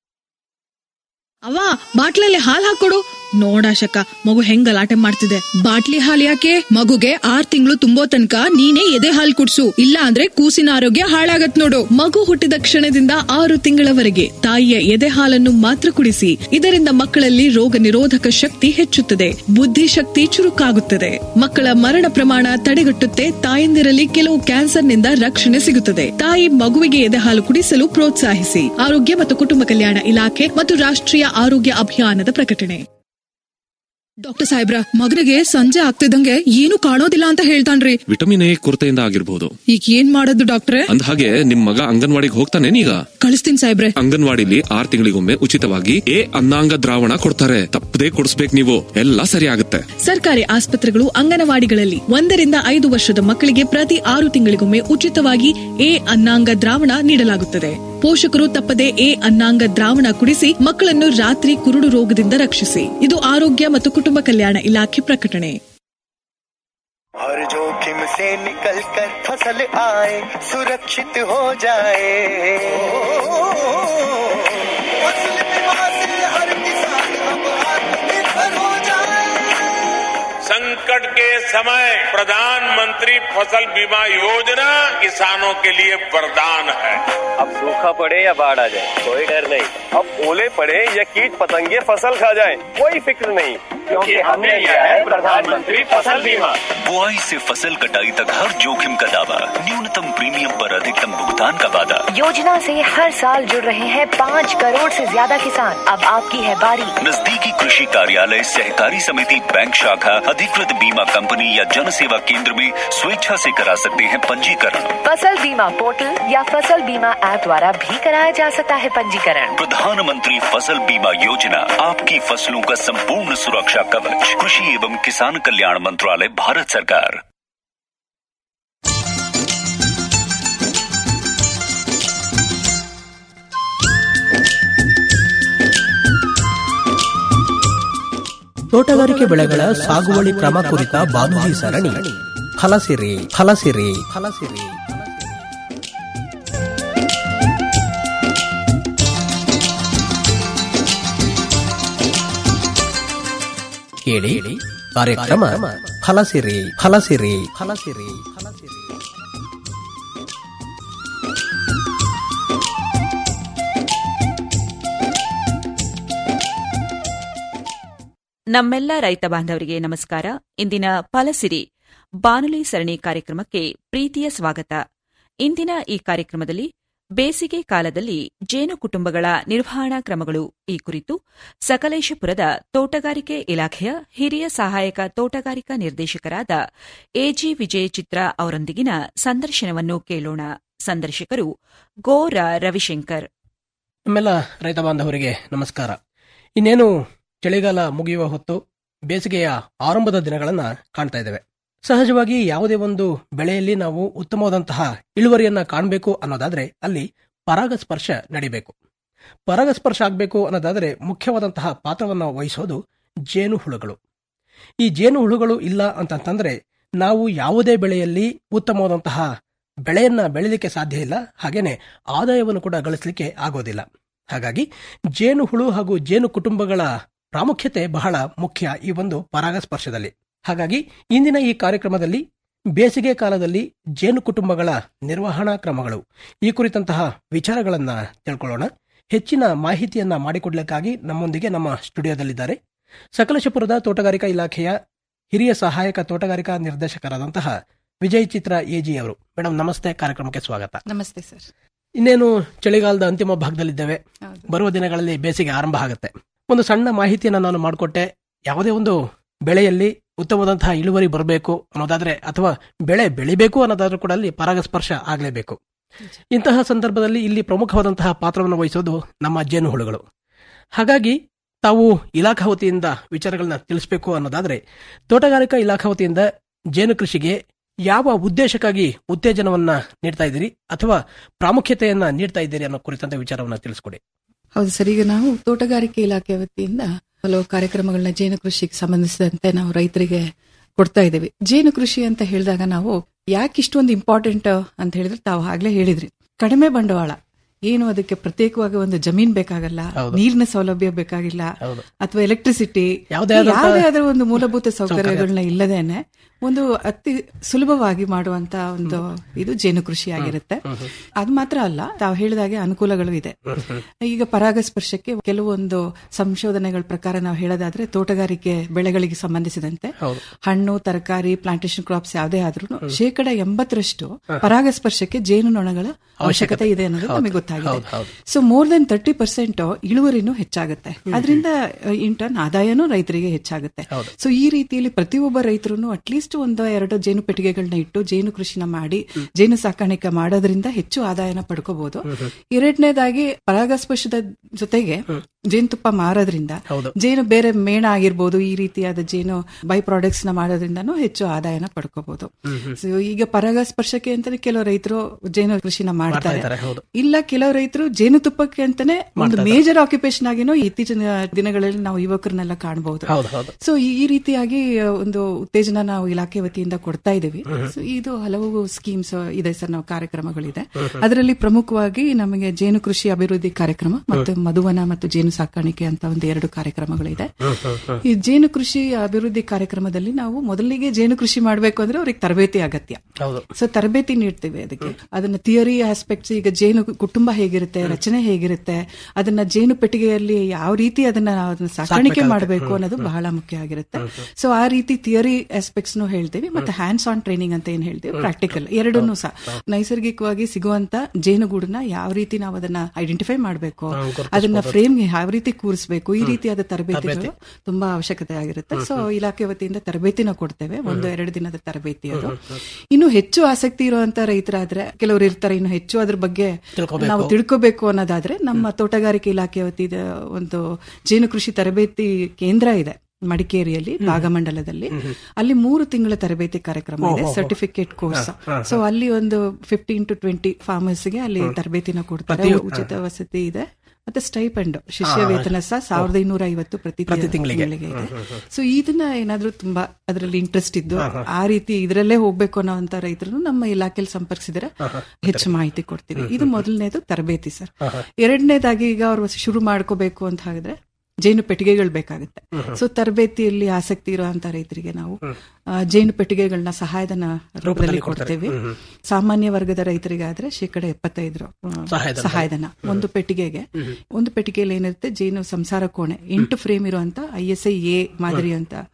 ಅವ್ವ ಬಾಟ್ಲಲ್ಲಿ ಹಾಲ್ ಹಾಕೊಡು ನೋಡಾಶಕ ಮಗು ಹೆಂಗ್ ಗಲಾಟೆ ಮಾಡ್ತಿದೆ ಬಾಟ್ಲಿ ಹಾಲ್ ಯಾಕೆ ಮಗುಗೆ ಆರ್ ತಿಂಗಳು ತುಂಬೋ ತನಕ ನೀನೇ ಎದೆ ಹಾಲ್ ಕುಡ್ಸು ಇಲ್ಲ ಅಂದ್ರೆ ಕೂಸಿನ ಆರೋಗ್ಯ ಹಾಳಾಗತ್ ನೋಡು ಮಗು ಹುಟ್ಟಿದ ಕ್ಷಣದಿಂದ ಆರು ತಿಂಗಳವರೆಗೆ ತಾಯಿಯ ಎದೆ ಹಾಲನ್ನು ಮಾತ್ರ ಕುಡಿಸಿ ಇದರಿಂದ ಮಕ್ಕಳಲ್ಲಿ ರೋಗ ನಿರೋಧಕ ಶಕ್ತಿ ಹೆಚ್ಚುತ್ತದೆ ಬುದ್ಧಿಶಕ್ತಿ ಚುರುಕಾಗುತ್ತದೆ ಮಕ್ಕಳ ಮರಣ ಪ್ರಮಾಣ ತಡೆಗಟ್ಟುತ್ತೆ ತಾಯಂದಿರಲ್ಲಿ ಕೆಲವು ಕ್ಯಾನ್ಸರ್ನಿಂದ ರಕ್ಷಣೆ ಸಿಗುತ್ತದೆ ತಾಯಿ ಮಗುವಿಗೆ ಎದೆ ಹಾಲು ಕುಡಿಸಲು ಪ್ರೋತ್ಸಾಹಿಸಿ ಆರೋಗ್ಯ ಮತ್ತು ಕುಟುಂಬ ಕಲ್ಯಾಣ ಇಲಾಖೆ ಮತ್ತು ರಾಷ್ಟ್ರೀಯ ಆರೋಗ್ಯ ಅಭಿಯಾನದ ಪ್ರಕಟಣೆ ಡಾಕ್ಟರ್ ಸಾಹೇಬ್ರ ಮಗನಿಗೆ ಸಂಜೆ ಆಗ್ತಿದ್ದಂಗೆ ಏನು ಕಾಣೋದಿಲ್ಲ ಅಂತ ಹೇಳ್ತಾನ್ರಿ ವಿಟಮಿನ್ ಎ ಕೊರತೆಯಿಂದ ಆಗಿರ್ಬೋದು ಈಗ ಏನ್ ಮಾಡೋದು ಡಾಕ್ಟ್ರೆ ಅಂದ ಹಾಗೆ ನಿಮ್ ಮಗ ಅಂಗನವಾಡಿಗೆ ಹೋಗ್ತಾನೇನೀಗ ಕಳಿಸ್ತೀನಿ ಸಾಹೇಬ್ರೆ ಅಂಗನವಾಡಿಲಿ ಆರ್ ತಿಂಗಳಿಗೊಮ್ಮೆ ಉಚಿತವಾಗಿ ಎ ಅನ್ನಾಂಗ ದ್ರಾವಣ ಕೊಡ್ತಾರೆ ತಪ್ಪದೇ ಕೊಡಿಸ್ಬೇಕು ನೀವು ಎಲ್ಲ ಸರಿ ಆಗುತ್ತೆ ಸರ್ಕಾರಿ ಆಸ್ಪತ್ರೆಗಳು ಅಂಗನವಾಡಿಗಳಲ್ಲಿ ಒಂದರಿಂದ ಐದು ವರ್ಷದ ಮಕ್ಕಳಿಗೆ ಪ್ರತಿ ಆರು ತಿಂಗಳಿಗೊಮ್ಮೆ ಉಚಿತವಾಗಿ ಎ ಅನ್ನಾಂಗ ದ್ರಾವಣ ನೀಡಲಾಗುತ್ತದೆ ಪೋಷಕರು ತಪ್ಪದೆ ಎ ಅನ್ನಾಂಗ ದ್ರಾವಣ ಕುಡಿಸಿ ಮಕ್ಕಳನ್ನು ರಾತ್ರಿ ಕುರುಡು ರೋಗದಿಂದ ರಕ್ಷಿಸಿ ಇದು ಆರೋಗ್ಯ ಮತ್ತು ಕುಟುಂಬ ಕಲ್ಯಾಣ ಇಲಾಖೆ ಪ್ರಕಟಣೆ हर जोखिम से निकल कर फसल आए सुरक्षित हो जाए फसल बीमा से हर किसान अब आत्मनिर्भर हो जाए संकट के समय प्रधानमंत्री फसल बीमा योजना किसानों के लिए वरदान है अब सूखा पड़े या बाढ़ आ जाए कोई डर नहीं अब ओले पड़े या कीट पतंगे फसल खा जाए कोई फिक्र नहीं क्योंकि हमने लिया है प्रधानमंत्री फसल बीमा बुआई से फसल कटाई तक हर जोखिम का दावा न्यूनतम प्रीमियम पर अधिकतम भुगतान का वादा योजना से हर साल जुड़ रहे हैं पाँच करोड़ से ज्यादा किसान अब आपकी है बारी नजदीकी कृषि कार्यालय सहकारी समिति बैंक शाखा अधिकृत बीमा कंपनी या जन सेवा केंद्र में स्वेच्छा से करा सकते हैं पंजीकरण फसल बीमा पोर्टल या फसल बीमा ऐप द्वारा भी कराया जा सकता है पंजीकरण प्रधानमंत्री फसल बीमा योजना आपकी फसलों का संपूर्ण सुरक्षा कवच कृषि एवं किसान कल्याण मंत्रालय भारत सरकार ತೋಟಗಾರಿಕೆ ಬೆಳೆಗಳ ಸಾಗುವಳಿ ಕ್ರಮ ಕುರಿತ ಬಾನುಲಿ ಸರಣಿ ಫಲಸಿರಿ ಫಲಸಿರಿ ಫಲಸಿರಿ ಕೇಳಿ ಕಾರ್ಯಕ್ರಮ ಫಲಸಿರಿ ಫಲಸಿರಿ ಫಲಸಿರಿ ಫಲಸಿರಿ ನಮ್ಮೆಲ್ಲ ರೈತ ಬಾಂಧವರಿಗೆ ನಮಸ್ಕಾರ ಇಂದಿನ ಫಲಸಿರಿ ಬಾನುಲಿ ಸರಣಿ ಕಾರ್ಯಕ್ರಮಕ್ಕೆ ಪ್ರೀತಿಯ ಸ್ವಾಗತ ಇಂದಿನ ಈ ಕಾರ್ಯಕ್ರಮದಲ್ಲಿ ಬೇಸಿಗೆ ಕಾಲದಲ್ಲಿ ಜೇನು ಕುಟುಂಬಗಳ ನಿರ್ವಹಣಾ ಕ್ರಮಗಳು ಈ ಕುರಿತು ಸಕಲೇಶಪುರದ ತೋಟಗಾರಿಕೆ ಇಲಾಖೆಯ ಹಿರಿಯ ಸಹಾಯಕ ತೋಟಗಾರಿಕಾ ನಿರ್ದೇಶಕರಾದ ಎಜಿ ವಿಜಯ ಚಿತ್ರ ಅವರೊಂದಿಗಿನ ಸಂದರ್ಶನವನ್ನು ಕೇಳೋಣ ಸಂದರ್ಶಕರು ಗೋರ ರವಿಶಂಕರ್ ನಮ್ಮೆಲ್ಲ ರೈತ ಬಾಂಧವರಿಗೆ ನಮಸ್ಕಾರ ಇನ್ನೇನು ಚಳಿಗಾಲ ಮುಗಿಯುವ ಹೊತ್ತು ಬೇಸಿಗೆಯ ಆರಂಭದ ದಿನಗಳನ್ನ ಕಾಣ್ತಾ ಇದ್ದೇವೆ ಸಹಜವಾಗಿ ಯಾವುದೇ ಒಂದು ಬೆಳೆಯಲ್ಲಿ ನಾವು ಉತ್ತಮವಾದಂತಹ ಇಳುವರಿಯನ್ನ ಕಾಣಬೇಕು ಅನ್ನೋದಾದ್ರೆ ಅಲ್ಲಿ ಪರಾಗಸ್ಪರ್ಶ ನಡಿಬೇಕು ಪರಾಗಸ್ಪರ್ಶ ಆಗಬೇಕು ಅನ್ನೋದಾದ್ರೆ ಮುಖ್ಯವಾದಂತಹ ಪಾತ್ರವನ್ನು ವಹಿಸೋದು ಜೇನು ಹುಳುಗಳು ಈ ಜೇನು ಹುಳುಗಳು ಇಲ್ಲ ಅಂತಂತಂದ್ರೆ ನಾವು ಯಾವುದೇ ಬೆಳೆಯಲ್ಲಿ ಉತ್ತಮವಾದಂತಹ ಬೆಳೆಯನ್ನ ಬೆಳೆಯಲಿಕ್ಕೆ ಸಾಧ್ಯ ಇಲ್ಲ ಹಾಗೇನೆ ಆದಾಯವನ್ನು ಕೂಡ ಗಳಿಸಲಿಕ್ಕೆ ಆಗೋದಿಲ್ಲ ಹಾಗಾಗಿ ಜೇನು ಹುಳು ಹಾಗೂ ಜೇನು ಕುಟುಂಬಗಳ ಪ್ರಾಮುಖ್ಯತೆ ಬಹಳ ಮುಖ್ಯ ಈ ಒಂದು ಪರಾಗಸ್ಪರ್ಶದಲ್ಲಿ ಹಾಗಾಗಿ ಇಂದಿನ ಈ ಕಾರ್ಯಕ್ರಮದಲ್ಲಿ ಬೇಸಿಗೆ ಕಾಲದಲ್ಲಿ ಜೇನು ಕುಟುಂಬಗಳ ನಿರ್ವಹಣಾ ಕ್ರಮಗಳು ಈ ಕುರಿತಂತಹ ವಿಚಾರಗಳನ್ನ ತಿಳ್ಕೊಳ್ಳೋಣ ಹೆಚ್ಚಿನ ಮಾಹಿತಿಯನ್ನ ಮಾಡಿಕೊಡ್ಲಿಕ್ಕಾಗಿ ನಮ್ಮೊಂದಿಗೆ ನಮ್ಮ ಸ್ಟುಡಿಯೋದಲ್ಲಿದ್ದಾರೆ ಸಕಲಶಪುರದ ತೋಟಗಾರಿಕಾ ಇಲಾಖೆಯ ಹಿರಿಯ ಸಹಾಯಕ ತೋಟಗಾರಿಕಾ ನಿರ್ದೇಶಕರಾದಂತಹ ವಿಜಯ್ ಚಿತ್ರ ಎಜಿ ಅವರು ಮೇಡಮ್ ನಮಸ್ತೆ ಕಾರ್ಯಕ್ರಮಕ್ಕೆ ಸ್ವಾಗತ ನಮಸ್ತೆ ಸರ್ ಇನ್ನೇನು ಚಳಿಗಾಲದ ಅಂತಿಮ ಭಾಗದಲ್ಲಿದ್ದೇವೆ ಬರುವ ದಿನಗಳಲ್ಲಿ ಬೇಸಿಗೆ ಆರಂಭ ಆಗುತ್ತೆ ಒಂದು ಸಣ್ಣ ಮಾಹಿತಿಯನ್ನು ನಾನು ಮಾಡಿಕೊಟ್ಟೆ ಯಾವುದೇ ಒಂದು ಬೆಳೆಯಲ್ಲಿ ಉತ್ತಮವಾದಂತಹ ಇಳುವರಿ ಬರಬೇಕು ಅನ್ನೋದಾದ್ರೆ ಅಥವಾ ಬೆಳೆ ಬೆಳಿಬೇಕು ಅನ್ನೋದಾದ್ರೂ ಕೂಡ ಅಲ್ಲಿ ಪರಾಗಸ್ಪರ್ಶ ಆಗಲೇಬೇಕು ಇಂತಹ ಸಂದರ್ಭದಲ್ಲಿ ಇಲ್ಲಿ ಪ್ರಮುಖವಾದಂತಹ ಪಾತ್ರವನ್ನು ವಹಿಸೋದು ನಮ್ಮ ಜೇನು ಹುಳುಗಳು ಹಾಗಾಗಿ ತಾವು ಇಲಾಖಾ ವತಿಯಿಂದ ವಿಚಾರಗಳನ್ನ ತಿಳಿಸಬೇಕು ಅನ್ನೋದಾದ್ರೆ ತೋಟಗಾರಿಕಾ ಇಲಾಖಾ ವತಿಯಿಂದ ಜೇನು ಕೃಷಿಗೆ ಯಾವ ಉದ್ದೇಶಕ್ಕಾಗಿ ಉತ್ತೇಜನವನ್ನ ನೀಡ್ತಾ ಇದ್ದೀರಿ ಅಥವಾ ಪ್ರಾಮುಖ್ಯತೆಯನ್ನ ನೀಡ್ತಾ ಇದ್ದೀರಿ ಅನ್ನೋ ಕುರಿತಂತೆ ವಿಚಾರವನ್ನ ತಿಳಿಸ್ಕೊಡಿ ಹೌದು ಸರ್ ಈಗ ನಾವು ತೋಟಗಾರಿಕೆ ಇಲಾಖೆ ವತಿಯಿಂದ ಹಲವು ಕಾರ್ಯಕ್ರಮಗಳನ್ನ ಜೇನು ಕೃಷಿಗೆ ಸಂಬಂಧಿಸಿದಂತೆ ನಾವು ರೈತರಿಗೆ ಕೊಡ್ತಾ ಇದ್ದೇವೆ ಜೇನು ಕೃಷಿ ಅಂತ ಹೇಳಿದಾಗ ನಾವು ಯಾಕೆ ಇಷ್ಟೊಂದು ಇಂಪಾರ್ಟೆಂಟ್ ಅಂತ ಹೇಳಿದ್ರೆ ತಾವು ಆಗ್ಲೇ ಹೇಳಿದ್ರಿ ಕಡಿಮೆ ಬಂಡವಾಳ ಏನು ಅದಕ್ಕೆ ಪ್ರತ್ಯೇಕವಾಗಿ ಒಂದು ಜಮೀನ್ ಬೇಕಾಗಲ್ಲ ನೀರಿನ ಸೌಲಭ್ಯ ಬೇಕಾಗಿಲ್ಲ ಅಥವಾ ಎಲೆಕ್ಟ್ರಿಸಿಟಿ ಯಾವುದೇ ಆದಂತಹ- ಯಾವುದೇ ಆದ್ರೂ ಒಂದು ಮೂಲಭೂತ ಸೌಕರ್ಯಗಳನ್ನ ಇಲ್ಲದೇನೆ ಒಂದು ಅತಿ ಸುಲಭವಾಗಿ ಮಾಡುವಂತ ಒಂದು ಇದು ಜೇನು ಕೃಷಿ ಆಗಿರುತ್ತೆ ಅದು ಮಾತ್ರ ಅಲ್ಲ ತಾವು ಹೇಳಿದಾಗೆ ಅನುಕೂಲಗಳು ಇದೆ ಈಗ ಪರಾಗಸ್ಪರ್ಶಕ್ಕೆ ಕೆಲವೊಂದು ಸಂಶೋಧನೆಗಳ ಪ್ರಕಾರ ನಾವು ಹೇಳೋದಾದ್ರೆ ತೋಟಗಾರಿಕೆ ಬೆಳೆಗಳಿಗೆ ಸಂಬಂಧಿಸಿದಂತೆ ಹಣ್ಣು ತರಕಾರಿ ಪ್ಲಾಂಟೇಶನ್ ಕ್ರಾಪ್ಸ್ ಯಾವುದೇ ಆದ್ರೂ ಶೇಕಡ ಎಂಬತ್ತರಷ್ಟು ಪರಾಗಸ್ಪರ್ಶಕ್ಕೆ ಜೇನುನೊಣಗಳ ಅವಶ್ಯಕತೆ ಇದೆ ಅನ್ನೋದು ನಮಗೆ ಗೊತ್ತಾಗಿದೆ so more than thirty percent ಇಳುವರಿನೂ ಹೆಚ್ಚಾಗುತ್ತೆ ಅದರಿಂದ ಇನ್ ಟರ್ನ್ ಆದಾಯನೂ ರೈತರಿಗೆ ಹೆಚ್ಚಾಗುತ್ತೆ ಸೊ ಈ ರೀತಿಯಲ್ಲಿ ಪ್ರತಿಯೊಬ್ಬ ರೈತರು ಅಟ್ಲೀಸ್ಟ್ ಒಂದು ಎರಡು ಜೇನು ಪೆಟ್ಟಿಗೆಗಳನ್ನ ಇಟ್ಟು ಜೇನು ಕೃಷಿನ ಮಾಡಿ ಜೇನು ಸಾಕಾಣಿಕೆ ಮಾಡೋದ್ರಿಂದ ಹೆಚ್ಚು ಆದಾಯನ ಪಡ್ಕೋಬಹುದು ಎರಡನೇದಾಗಿ ಪರಾಗಸ್ಪರ್ಶದ ಜೊತೆಗೆ ಜೇನುತುಪ್ಪ ಮಾರೋದ್ರಿಂದ ಜೇನು ಬೇರೆ ಮೇಣ ಆಗಿರ್ಬೋದು ಈ ರೀತಿಯಾದ ಜೇನು ಬೈ ಪ್ರಾಡಕ್ಟ್ಸ್ ನ ಮಾಡೋದ್ರಿಂದನೂ ಹೆಚ್ಚು ಆದಾಯನ ಪಡ್ಕೋಬಹುದು ಸೊ ಈಗ ಪರಾಗಸ್ಪರ್ಶಕ್ಕೆ ಅಂತಾನೆ ಕೆಲವು ರೈತರು ಜೇನು ಕೃಷಿನ ಮಾಡ್ತಾರೆ ಇದ್ದಾರೆ, ಹೌದು. ಇಲ್ಲ ಕೆಲವು ರೈತರು ಜೇನುತುಪ್ಪಕ್ಕೆ ಅಂತಾನೆ ಒಂದು ಮೇಜರ್ ಆಕ್ಯುಪೇಷನ್ ಆಗಿನೂ ಇತ್ತೀಚಿನ ದಿನಗಳಲ್ಲಿ ನಾವು ಯುವಕರನ್ನೆಲ್ಲ ಕಾಣಬಹುದು ಹೌದು ಹೌದು ಸೊ ಈ ಈ ರೀತಿಯಾಗಿ ಆ, ಒಂದು ಉತ್ತೇಜನ ನಾವು ಇಲಾಖೆ ವತಿಯಿಂದ ಕೊಡ್ತಾ ಇದ್ದೀವಿ So, ಇದು ಹಲವು ಸ್ಕೀಮ್ಸ್ ಇದೆ ಸರ್ ನಾವು ಕಾರ್ಯಕ್ರಮಗಳಿದೆ ಅದರಲ್ಲಿ ಪ್ರಮುಖವಾಗಿ ನಮಗೆ ಜೇನು ಕೃಷಿ ಅಭಿವೃದ್ಧಿ ಕಾರ್ಯಕ್ರಮ ಮತ್ತು ಮಧುವನ ಮತ್ತು ಜೇನು ಸಾಕಾಣಿಕೆ ಅಂತ ಒಂದು ಎರಡು ಕಾರ್ಯಕ್ರಮಗಳಿದೆ ಈ ಜೇನು ಕೃಷಿ ಅಭಿವೃದ್ಧಿ ಕಾರ್ಯಕ್ರಮದಲ್ಲಿ ನಾವು ಮೊದಲಿಗೆ ಜೇನು ಕೃಷಿ ಮಾಡಬೇಕು ಅಂದ್ರೆ ಅವ್ರಿಗೆ ತರಬೇತಿ ಅಗತ್ಯ ಹೌದು ಸೊ ತರಬೇತಿ ನೀಡ್ತೀವಿ ಅದಕ್ಕೆ ಅದನ್ನ ಥಿಯರಿ ಆಸ್ಪೆಕ್ಟ್ಸ್ ಈಗ ಜೇನು ಕುಟುಂಬ ಹೇಗಿರುತ್ತೆ ರಚನೆ ಹೇಗಿರುತ್ತೆ ಅದನ್ನ ಜೇನು ಪೆಟ್ಟಿಗೆಯಲ್ಲಿ ಯಾವ ರೀತಿ ಅದನ್ನ ನಾವು ಅದನ್ನ ಸಾಕಾಣಿಕೆ ಮಾಡಬೇಕು ಅನ್ನೋದು ಬಹಳ ಮುಖ್ಯ ಆಗಿರುತ್ತೆ ಸೊ ಆ ರೀತಿ ಥಿಯರಿ ಆಸ್ಪೆಕ್ಟ್ಸ್ ನು ಹೇಳ್ತೀವಿ ಮತ್ತೆ ಹ್ಯಾಂಡ್ಸ್ ಆನ್ ಟ್ರೈನಿಂಗ್ ಅಂತ ಏನ್ ಹೇಳ್ತೀವಿ ಪ್ರಾಕ್ಟಿಕಲ್ ಎರಡನ್ನೂ ಸಹ ನೈಸರ್ಗಿಕವಾಗಿ ಸಿಗುವಂತ ಜೇನುಗೂಡನ್ನ ಯಾವ ರೀತಿ ನಾವು ಅದನ್ನ ಐಡೆಂಟಿಫೈ ಮಾಡಬೇಕು ಅದನ್ನ ಫ್ರೇಮ್ ಯಾವ ರೀತಿ ಕೂರಿಸಬೇಕು ಈ ರೀತಿಯಾದ ತರಬೇತಿಗಳು ತುಂಬಾ ಅವಶ್ಯಕತೆ ಆಗಿರುತ್ತೆ ಸೊ ಇಲಾಖೆ ವತಿಯಿಂದ ತರಬೇತಿನ ಕೊಡ್ತೇವೆ ಒಂದು ಎರಡು ದಿನದ ತರಬೇತಿ ಅದು ಇನ್ನು ಹೆಚ್ಚು ಆಸಕ್ತಿ ಇರುವಂತ ರೈತರಾದ್ರೆ ಕೆಲವರು ಇರ್ತಾರೆ ಇನ್ನು ಹೆಚ್ಚು ಅದ್ರ ಬಗ್ಗೆ ತಿಳ್ಕೊಬೇಕು. ನಾವು ತಿಳ್ಕೋಬೇಕು ಅನ್ನೋದಾದ್ರೆ ನಮ್ಮ ತೋಟಗಾರಿಕೆ ಇಲಾಖೆ ವತಿಯಿಂದ ಒಂದು ಜೇನು ಕೃಷಿ ತರಬೇತಿ ಕೇಂದ್ರ ಇದೆ ಮಡಿಕೇರಿಯಲ್ಲಿ ಭಾಗಮಂಡಲದಲ್ಲಿ ಅಲ್ಲಿ ಮೂರು ತಿಂಗಳ ತರಬೇತಿ ಕಾರ್ಯಕ್ರಮ ಇದೆ ಸರ್ಟಿಫಿಕೇಟ್ ಕೋರ್ಸ್ ಸೊ ಅಲ್ಲಿ ಒಂದು ಫಿಫ್ಟೀನ್ ಟು ಟ್ವೆಂಟಿ ಫಾರ್ಮರ್ಸ್ ಗೆ ಅಲ್ಲಿ ತರಬೇತಿನ ಕೊಡ್ತಾರೆ ಉಚಿತ ವಸತಿ ಇದೆ ಮತ್ತೆ ಸ್ಟೈಪೆಂಡ್ ಶಿಷ್ಯ ವೇತನ ಸಹ ಸಾವಿರದ ಇನ್ನೂರ ಐವತ್ತು ಪ್ರತಿ ಪ್ರತಿ ತಿಂಗಳಿಗೆ. ತಿಂಗಳಿಗೆ ಇದೆ ಸೊ ಇದನ್ನ ಏನಾದ್ರೂ ತುಂಬಾ ಅದರಲ್ಲಿ ಇಂಟ್ರೆಸ್ಟ್ ಇದ್ದು ಆ ರೀತಿ ಇದರಲ್ಲೇ ಹೋಗ್ಬೇಕು ಅನ್ನೋಂತ ರೈತರು ನಮ್ಮ ಇಲಾಖೆಯಲ್ಲಿ ಸಂಪರ್ಕಿಸಿದ್ರೆ ಹೆಚ್ಚು ಮಾಹಿತಿ ಕೊಡ್ತೀವಿ ಇದು ಮೊದಲನೇದು ತರಬೇತಿ ಸರ್ ಎರಡನೇದಾಗಿ ಈಗ ಅವ್ರು ಶುರು ಮಾಡ್ಕೋಬೇಕು ಅಂತ ಹೇಳಿದ್ರೆ ಜೇನು ಪೆಟ್ಟಿಗೆಗಳು ಬೇಕಾಗುತ್ತೆ ಸೊ ತರಬೇತಿಯಲ್ಲಿ ಆಸಕ್ತಿ ಇರುವಂತ ರೈತರಿಗೆ ನಾವು ಆ, ಜೇನು ಪೆಟ್ಟಿಗೆಗಳನ್ನ ಸಹಾಯಧನ ರೂಪದಲ್ಲಿ ಕೊಡ್ತೇವೆ ಸಾಮಾನ್ಯ ವರ್ಗದ ರೈತರಿಗಾದ್ರೆ ಶೇಕಡ ಎಪ್ಪತ್ತೈದರ ಆ, ಸಹಾಯಧನ. ಸಹಾಯಧನ ಒಂದು ಪೆಟ್ಟಿಗೆಗೆ ಒಂದು ಪೆಟ್ಟಿಗೆಯಲ್ಲಿ ಏನಿರುತ್ತೆ ಜೇನು ಸಂಸಾರ ಕೋಣೆ ಎಂಟು ಫ್ರೇಮ್ ಇರುವಂತ ಐ ಎಸ್ ಐ ಎ ಮಾದರಿ ಅಂತ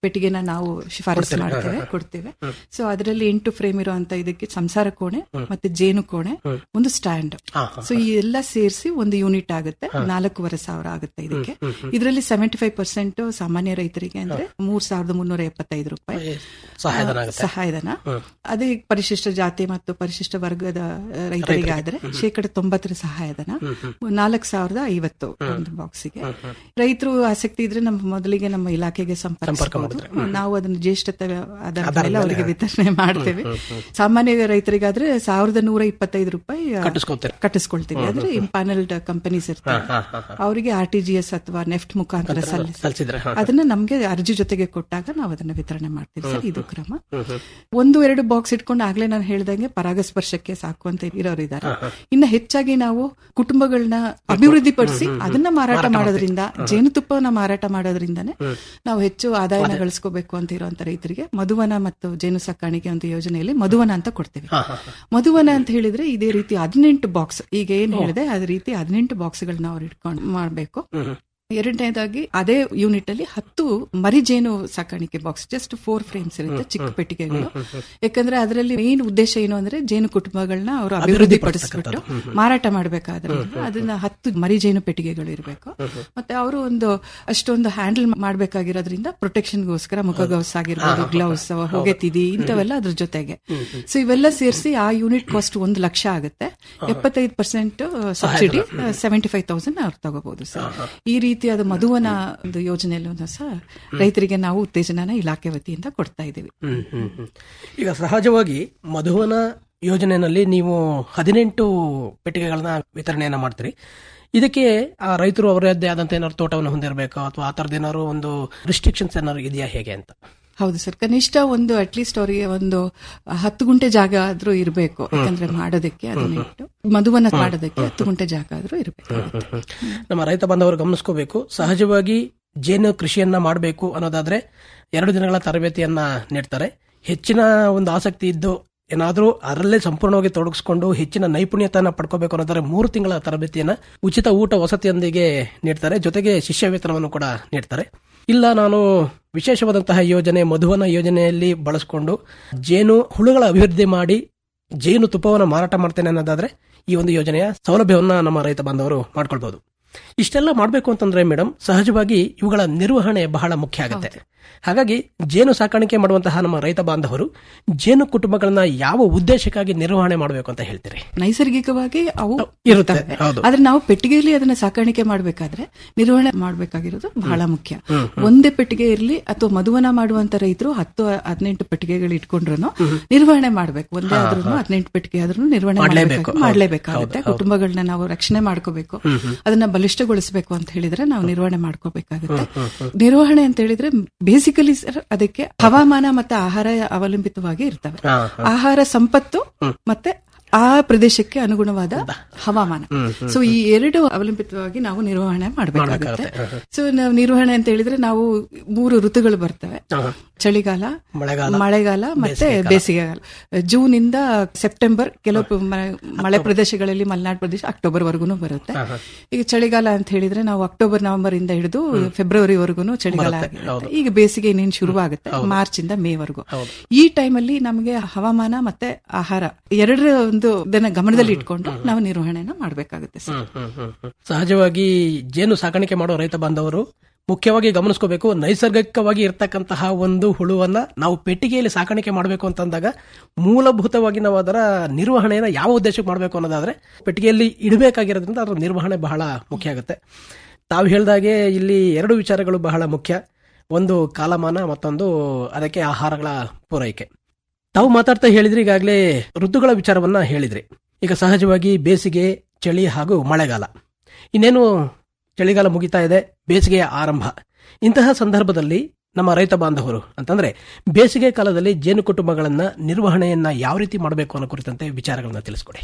ಪೆಟ್ಟಿಗೆನ ನಾವು ಶಿಫಾರಸು ಕೊಡ್ತೀರಾ? ಮಾಡ್ತೇವೆ ಹಾ, ಹಾ. ಕೊಡ್ತೇವೆ ಹ್ಮ್. ಸೊ ಅದರಲ್ಲಿ ಎಂಟು ಫ್ರೇಮ್ ಇರುವಂತ ಇದಕ್ಕೆ ಸಂಸಾರ ಕೋಣೆ ಹ್ಮ್. ಮತ್ತೆ ಜೇನು ಕೋಣೆ ಹ್ಮ್. ಒಂದು ಸ್ಟ್ಯಾಂಡ್ ಹಾ, ಹಾ, ಸೊ ಈ ಎಲ್ಲ ಸೇರಿಸಿ ಒಂದು ಯೂನಿಟ್ ಆಗುತ್ತೆ ಹಾ. ನಾಲ್ಕೂವರೆ ಸಾವಿರ ಆಗುತ್ತೆ ಇದಕ್ಕೆ ಹ್ಮ್, ಹ್ಮ್, ಹ್ಮ್. ಇದರಲ್ಲಿ ಸೆವೆಂಟಿ ಫೈವ್ ಪರ್ಸೆಂಟ್ ಸಾಮಾನ್ಯ ರೈತರಿಗೆ ಅಂದ್ರೆ ಮೂರ್ ಸಾವಿರದ ಮುನ್ನೂರ ಎಪ್ಪತ್ತೈದು ರೂಪಾಯಿ ಸಹಾಯಧನ ಆ, ಆಗುತ್ತೆ. ಸಹಾಯಧನ ಹ್ಮ್. ಅದೇ ಪರಿಶಿಷ್ಟ ಜಾತಿ ಮತ್ತು ಪರಿಶಿಷ್ಟ ವರ್ಗದ ಆ, ರೈತರಿಗೆ ಆದ್ರೆ ಶೇಕಡ ತೊಂಬತ್ತರ ಸಹಾಯಧನ ನಾಲ್ಕು ಸಾವಿರದ ಐವತ್ತು ಒಂದು ಬಾಕ್ಸಿಗೆ ರೈತರು ಆಸಕ್ತಿ ಇದ್ರೆ ನಮ್ಮ ಮೊದಲಿಗೆ ನಮ್ಮ ಇಲಾಖೆಗೆ ಸಂಪರ್ಕಿಸಬಹುದು ನಾವು ಅದನ್ನು ಜ್ಯೇಷ್ಠತೆ ಆಧಾರದ ಮೇಲೆ ಅವರಿಗೆ ವಿತರಣೆ ಮಾಡ್ತೇವೆ ಸಾಮಾನ್ಯ ರೈತರಿಗಾದ್ರೆ ಸಾವಿರದ ನೂರ ಇಪ್ಪತ್ತೈದು ರೂಪಾಯಿ ಆ, ಕಟ್ಟಿಸ್ಕೊತೀರಿ. ಕಟ್ಟಿಸ್ಕೊಳ್ತೀವಿ ಹ್ಮ್, ಅಂದ್ರೆ ಹ್ಮ್, ಇಂಪಾನಲ್ಡ್ ಕಂಪನೀಸ್ ಇರ್ತವೆ ಹಾ, ಹಾ, ಹಾ. ಅವರಿಗೆ ಆರ್ ಟಿ ಜಿ ಎಸ್ ಅಥವಾ ನೆಫ್ಟ್ ಮುಖಾಂತರ ಸಲ್ಲಿಸಿ ಸಲ್ಲಿಸಿದ್ರೆ, ಹಾ, ಹಾ. ಅದನ್ನ ನಮ್ಗೆ ಅರ್ಜಿ ಜೊತೆಗೆ ಕೊಟ್ಟಾಗ ನಾವು ಅದನ್ನ ವಿತರಣೆ ಮಾಡ್ತೀವಿ ಸರ್ ಇದು ಕ್ರಮ ಹ್ಮ್, ಹ್ಮ್. ಒಂದು ಎರಡು ಬಾಕ್ಸ್ ಇಟ್ಕೊಂಡು ಆಗ್ಲೇ ನಾನು ಹೇಳ್ದಂಗೆ ಪರಾಗಸ್ಪರ್ಶಕ್ಕೆ ಸಾಕು ಅಂತ ಇರೋರು ಇದ್ದಾರೆ ಇನ್ನ ಹೆಚ್ಚಾಗಿ ನಾವು ಕುಟುಂಬಗಳನ್ನ ಅಭಿವೃದ್ಧಿಪಡಿಸಿ ಅದನ್ನ ಮಾರಾಟ ಮಾಡೋದ್ರಿಂದ ಜೇನುತುಪ್ಪವನ್ನ ಮಾರಾಟ ಮಾಡೋದ್ರಿಂದಾನೆ ನಾವು ಹೆಚ್ಚು ಆದಾಯನ ಗಳಿಸ್ಕೋಬೇಕು ಅಂತ ಇರುವಂತ ರೈತರಿಗೆ ಮಧುವನ ಮತ್ತು ಜೇನು ಸಾಕಾಣಿಕೆ ಅಂತ ಯೋಜನೆಯಲ್ಲಿ ಮಧುವನ ಅಂತ ಕೊಡ್ತೀವಿ ಮಧುವನ ಅಂತ ಹೇಳಿದ್ರೆ ಇದೇ ರೀತಿ ಹದಿನೆಂಟು ಬಾಕ್ಸ್ ಈಗ ಏನ್ ಹೇಳಿದೆ ಅದೇ ರೀತಿ ಹದಿನೆಂಟು ಬಾಕ್ಸ್ಗಳನ್ನ ಅವ್ರು ಇಟ್ಕೊಂಡು ಮಾಡ್ಬೇಕು ಎರಡನೇದಾಗಿ ಅದೇ ಯೂನಿಟ್ ಅಲ್ಲಿ ಹತ್ತು ಮರಿಜೇನು ಸಾಕಾಣಿಕೆ ಬಾಕ್ಸ್ ಜಸ್ಟ್ ಫೋರ್ ಫ್ರೇಮ್ಸ್ ಇರುತ್ತೆ ಚಿಕ್ಕ ಪೆಟ್ಟಿಗೆಗಳು ಯಾಕಂದ್ರೆ ಅದರಲ್ಲಿ ಮೇನ್ ಉದ್ದೇಶ ಏನು ಅಂದ್ರೆ ಜೇನು ಕುಟುಂಬಗಳನ್ನ ಅವರು ಅಭಿವೃದ್ಧಿ ಪಡಿಸ್ಬಿಟ್ಟು ಮಾರಾಟ ಮಾಡಬೇಕಾದ್ರೆ ಅದನ್ನ ಹತ್ತು ಮರಿಜೇನು ಪೆಟ್ಟಿಗೆಗಳು ಇರಬೇಕು ಮತ್ತೆ ಅವರು ಒಂದು ಅಷ್ಟೊಂದು ಹ್ಯಾಂಡಲ್ ಮಾಡ್ಬೇಕಾಗಿರೋದ್ರಿಂದ ಪ್ರೊಟೆಕ್ಷನ್ಗೋಸ್ಕರ ಮುಖಗವಸ್ ಆಗಿರ್ಬೋದು ಗ್ಲೌಸ್ ಹೊಗೆ ತಿದಿ ಇಂಥವೆಲ್ಲ ಅದ್ರ ಜೊತೆಗೆ ಸೊ ಇವೆಲ್ಲ ಸೇರಿಸಿ ಆ ಯೂನಿಟ್ ಕಾಸ್ಟ್ ಒಂದು ಲಕ್ಷ ಆಗುತ್ತೆ ಎಪ್ಪತ್ತೈದು percent subsidy seventy five thousand ಅವ್ರು ತಗೋಬಹುದು ಸರ್ ಈ ರೀತಿಯಾದ ಮಧುವನ ಒಂದು ಯೋಜನೆಯಲ್ಲೂ ಸಹ ರೈತರಿಗೆ ನಾವು ಉತ್ತೇಜನನ ಇಲಾಖೆ ವತಿಯಿಂದ ಕೊಡ್ತಾ ಇದ್ದೀವಿ ಹ್ಮ್, ಹ್ಮ್, ಹ್ಮ್. ಈಗ ಸಹಜವಾಗಿ ಮಧುವನ ಯೋಜನೆಯಲ್ಲಿ ನೀವು ಹದಿನೆಂಟು ಪೆಟ್ಟಿಗೆಗಳನ್ನ ವಿತರಣೆಯನ್ನ ಮಾಡ್ತೀರಿ ಇದಕ್ಕೆ ಆ ರೈತರು ಅವರದ್ದೇ ಆದಂತ ಏನಾದ್ರು ತೋಟವನ್ನು ಹೊಂದಿರಬೇಕು ಅಥವಾ ಆ ತರದ ಏನಾದ್ರು ಒಂದು ರಿಸ್ಟ್ರಿಕ್ಷನ್ಸ್ ಏನಾದ್ರು ಇದೆಯಾ ಹೇಗೆ ಅಂತ ಹೌದು ಸರ್ ಕನಿಷ್ಠ ಒಂದು ಅಟ್ಲೀಸ್ಟ್ ಅವರಿಗೆ ಒಂದು ಹತ್ತು ಗುಂಟೆ ಜಾಗ ಆದ್ರೂ ಇರಬೇಕು ಯಾಕಂದ್ರೆ ಮಾಡೋದಕ್ಕೆ ಅದನ್ನ ಇಟ್ಟು ಮಧುವನ ಮಾಡೋದಕ್ಕೆ ಹತ್ತು ಗುಂಟೆ ಜಾಗ ಆದ್ರೂ ಇರಬೇಕು ನಮ್ಮ ರೈತ ಬಾಂಧವರು ಗಮನಿಸ್ಕೋಬೇಕು ಸಹಜವಾಗಿ ಜೇನು ಕೃಷಿಯನ್ನ ಮಾಡಬೇಕು ಅನ್ನೋದಾದ್ರೆ ಎರಡು ದಿನಗಳ ತರಬೇತಿಯನ್ನ ನೀಡ್ತಾರೆ ಹೆಚ್ಚಿನ ಒಂದು ಆಸಕ್ತಿ ಇದ್ದು ಏನಾದರೂ ಅದರಲ್ಲೇ ಸಂಪೂರ್ಣವಾಗಿ ತೊಡಗಿಸ್ಕೊಂಡು ಹೆಚ್ಚಿನ ನೈಪುಣ್ಯತೆಯನ್ನ ಪಡ್ಕೋಬೇಕು ಅನ್ನೋದಾದ್ರೆ ಮೂರು ತಿಂಗಳ ತರಬೇತಿಯನ್ನ ಉಚಿತ ಊಟ ವಸತಿಯೊಂದಿಗೆ ನೀಡ್ತಾರೆ ಜೊತೆಗೆ ಶಿಷ್ಯ ವೇತನವನ್ನು ಕೂಡ ನೀಡ್ತಾರೆ ಇಲ್ಲ ನಾನು ವಿಶೇಷವಾದಂತಹ ಯೋಜನೆ ಮಧುವನ ಯೋಜನೆಯಲ್ಲಿ ಬಳಸ್ಕೊಂಡು ಜೇನು ಹುಳುಗಳ ಅಭಿವೃದ್ಧಿ ಮಾಡಿ ಜೇನು ತುಪ್ಪವನ್ನು ಮಾರಾಟ ಮಾಡ್ತೇನೆ ಅನ್ನೋದಾದ್ರೆ ಈ ಒಂದು ಯೋಜನೆಯ ಸೌಲಭ್ಯವನ್ನ ನಮ್ಮ ರೈತ ಬಾಂಧವರು ಮಾಡ್ಕೊಳ್ಬಹುದು ಇಷ್ಟೆಲ್ಲ ಮಾಡಬೇಕು ಅಂತಂದ್ರೆ ಮೇಡಮ್ ಸಹಜವಾಗಿ ಇವುಗಳ ನಿರ್ವಹಣೆ ಬಹಳ ಮುಖ್ಯ ಆಗುತ್ತೆ ಹಾಗಾಗಿ ಜೇನು ಸಾಕಾಣಿಕೆ ಮಾಡುವಂತಹ ನಮ್ಮ ರೈತ ಬಾಂಧವರು ಜೇನು ಕುಟುಂಬಗಳನ್ನ ಯಾವ ಉದ್ದೇಶಕ್ಕಾಗಿ ನಿರ್ವಹಣೆ ಮಾಡಬೇಕು ಅಂತ ಹೇಳ್ತೀರಿ ನೈಸರ್ಗಿಕವಾಗಿ ಅವು ಇರುತ್ತೆ, ಇರ್ತವೆ ಹೌದು. ಆದ್ರೆ ನಾವು ಪೆಟ್ಟಿಗೆಯಲ್ಲಿ ಅದನ್ನ ಸಾಕಾಣಿಕೆ ಮಾಡಬೇಕಾದ್ರೆ ನಿರ್ವಹಣೆ ಮಾಡಬೇಕಾಗಿರೋದು ಬಹಳ ಮುಖ್ಯ ಹ್ಮ್, ಒಂದೇ ಪೆಟ್ಟಿಗೆ ಇರಲಿ ಅಥವಾ ಮಧುವನ ಮಾಡುವಂತ ರೈತರು ಹತ್ತು ಹದಿನೆಂಟು ಪೆಟ್ಟಿಗೆಗಳು ಇಟ್ಕೊಂಡ್ರು ನಿರ್ವಹಣೆ ಮಾಡ್ಬೇಕು ಒಂದೇ ಹಾ, ಆದ್ರೂ ಹಾ. ಹದಿನೆಂಟು ಪೆಟ್ಟಿಗೆ ಆದ್ರೂ ನಿರ್ವಹಣೆ ಮಾಡ್ಲೇಬೇಕು. ಮಾಡ್ಲೇಬೇಕು ಹೌದು, ಮಾಡ್ಲೇಬೇಕಾಗುತ್ತೆ ಹೌದು, ಹೌದು. ಕುಟುಂಬಗಳನ್ನ ನಾವು ರಕ್ಷಣೆ ಮಾಡ್ಕೋಬೇಕು ಹ್ಮ್, ಹ್ಮ್. ಅದನ್ನ ಬಲಿಷ್ಠಗೊಳಿಸಬೇಕು ಅಂತ ಹೇಳಿದ್ರೆ ನಾವು ನಿರ್ವಹಣೆ ಮಾಡ್ಕೋಬೇಕಾಗುತ್ತೆ ಹ್ಮ್, ಹ್ಮ್, ಹ್ಮ್. ನಿರ್ವಹಣೆ ಅಂತ ಹೇಳಿದ್ರೆ ಬೇಸಿಕಲಿ ಸರ್ ಅದಕ್ಕೆ ಹವಾಮಾನ ಮತ್ತೆ ಆಹಾರ ಅವಲಂಬಿತವಾಗಿ ಇರ್ತವೆ ಹಾ, ಹಾ. ಆಹಾರ ಸಂಪತ್ತು ಮತ್ತೆ ಆ ಪ್ರದೇಶಕ್ಕೆ ಅನುಗುಣವಾದ ಹವಾಮಾನ ಹ್ಮ್, ಹ್ಮ್, ಸೊ ಈ ಎರಡು ಅವಲಂಬಿತವಾಗಿ ನಾವು ನಿರ್ವಹಣೆ ಮಾಡಬೇಕಾಗುತ್ತೆ ಮಾಡ್ಬೇಕಾಗುತ್ತೆ. ಸೊ ನಾವು ನಿರ್ವಹಣೆ ಅಂತ ಹೇಳಿದ್ರೆ ನಾವು ಮೂರು ಋತುಗಳು ಬರ್ತವೆ ಹಾ. ಚಳಿಗಾಲ ಮಳೆಗಾಲ, ಮಳೆಗಾಲ ಮತ್ತೆ ಬೇಸಿಗೆಕಾಲ. ಬೇಸಿಗೆಗಾಲ ಜೂನ್ ಇಂದ ಸೆಪ್ಟೆಂಬರ್ ಕೆಲವು ಮ- ಮಳೆ ಪ್ರದೇಶಗಳಲ್ಲಿ ಮಲೆನಾಡು ಪ್ರದೇಶ ಅಕ್ಟೋಬರ್ ವರ್ಗುನು ಬರುತ್ತೆ ಹಾ, ಹಾ. ಈಗ ಚಳಿಗಾಲ ಅಂತ ಹೇಳಿದ್ರೆ ನಾವು ಅಕ್ಟೋಬರ್ ನವೆಂಬರ್ ಇಂದ ಹಿಡಿದು ಫೆಬ್ರವರಿ ವರ್ಗುನು ಚಳಿಗಾಲ ಬರುತ್ತೆ, ಹೌದು. ಆಗಿರುತ್ತೆ ಈಗ ಬೇಸಿಗೆ ಇನ್ನೇನು ಶುರುವಾಗುತ್ತೆ ಹೌದು. ಮಾರ್ಚ್ ಇಂದ ಮೇ ವರ್ಗು ಹೌದು. ಈ ಟೈಮಲ್ಲಿ ನಮಗೆ ಹವಾಮಾನ ಮತ್ತೆ ಆಹಾರ ಎರಡರ ಒಂದು ಇದನ್ನ ಗಮನದಲ್ಲಿ ಇಟ್ಕೊಂಡು ನಾವು ನಿರ್ವಹಣೆನ ಮಾಡಬೇಕಾಗುತ್ತೆ ಸರ್ ಹ್ಮ್, ಹ್ಮ್, ಹ್ಮ್, ಹ್ಮ್. ಸಹಜವಾಗಿ ಜೇನು ಸಾಕಾಣಿಕೆ ಮಾಡುವ ರೈತ ಬಾಂಧವರು ಮುಖ್ಯವಾಗಿ ಗಮನಿಸ್ಕೋಬೇಕು ನೈಸರ್ಗಿಕವಾಗಿ ಇರ್ತಕ್ಕಂತಹ ಒಂದು ಹುಳುವನ್ನ ನಾವು ಪೆಟ್ಟಿಗೆಯಲ್ಲಿ ಸಾಕಾಣಿಕೆ ಮಾಡಬೇಕು ಅಂತಂದಾಗ ಮೂಲಭೂತವಾಗಿ ನಾವು ಅದರ ನಿರ್ವಹಣೆಯನ್ನ ಯಾವ ಉದ್ದೇಶಕ್ಕೆ ಮಾಡಬೇಕು ಅನ್ನೋದಾದ್ರೆ ಪೆಟ್ಟಿಗೆಯಲ್ಲಿ ಇಡಬೇಕಾಗಿರೋದ್ರಿಂದ ಅದರ ನಿರ್ವಹಣೆ ಬಹಳ ಮುಖ್ಯ ಆಗುತ್ತೆ ತಾವು ಹೇಳ್ದಾಗೆ ಇಲ್ಲಿ ಎರಡು ವಿಚಾರಗಳು ಬಹಳ ಮುಖ್ಯ ಒಂದು ಕಾಲಮಾನ ಮತ್ತೊಂದು ಅದಕ್ಕೆ ಆಹಾರಗಳ ಪೂರೈಕೆ ತಾವು ಮಾತಾಡ್ತಾ ಹೇಳಿದ್ರಿ ಈಗಾಗಲೇ ಋತುಗಳ ವಿಚಾರವನ್ನ ಹೇಳಿದ್ರಿ ಈಗ ಸಹಜವಾಗಿ ಬೇಸಿಗೆ ಚಳಿ ಹಾಗೂ ಮಳೆಗಾಲ ಇನ್ನೇನು ಚಳಿಗಾಲ ಮುಗಿತಾ ಇದೆ ಬೇಸಿಗೆಯ ಆರಂಭ ಇಂತಹ ಸಂದರ್ಭದಲ್ಲಿ ನಮ್ಮ ರೈತ ಬಾಂಧವರು ಅಂತಂದ್ರೆ ಬೇಸಿಗೆ ಕಾಲದಲ್ಲಿ ಜೇನು ಕುಟುಂಬಗಳನ್ನ ನಿರ್ವಹಣೆಯನ್ನ ಯಾವ ರೀತಿ ಮಾಡಬೇಕು ಅನ್ನೋ ಕುರಿತಂತೆ ವಿಚಾರಗಳನ್ನ ತಿಳಿಸ್ಕೊಡಿ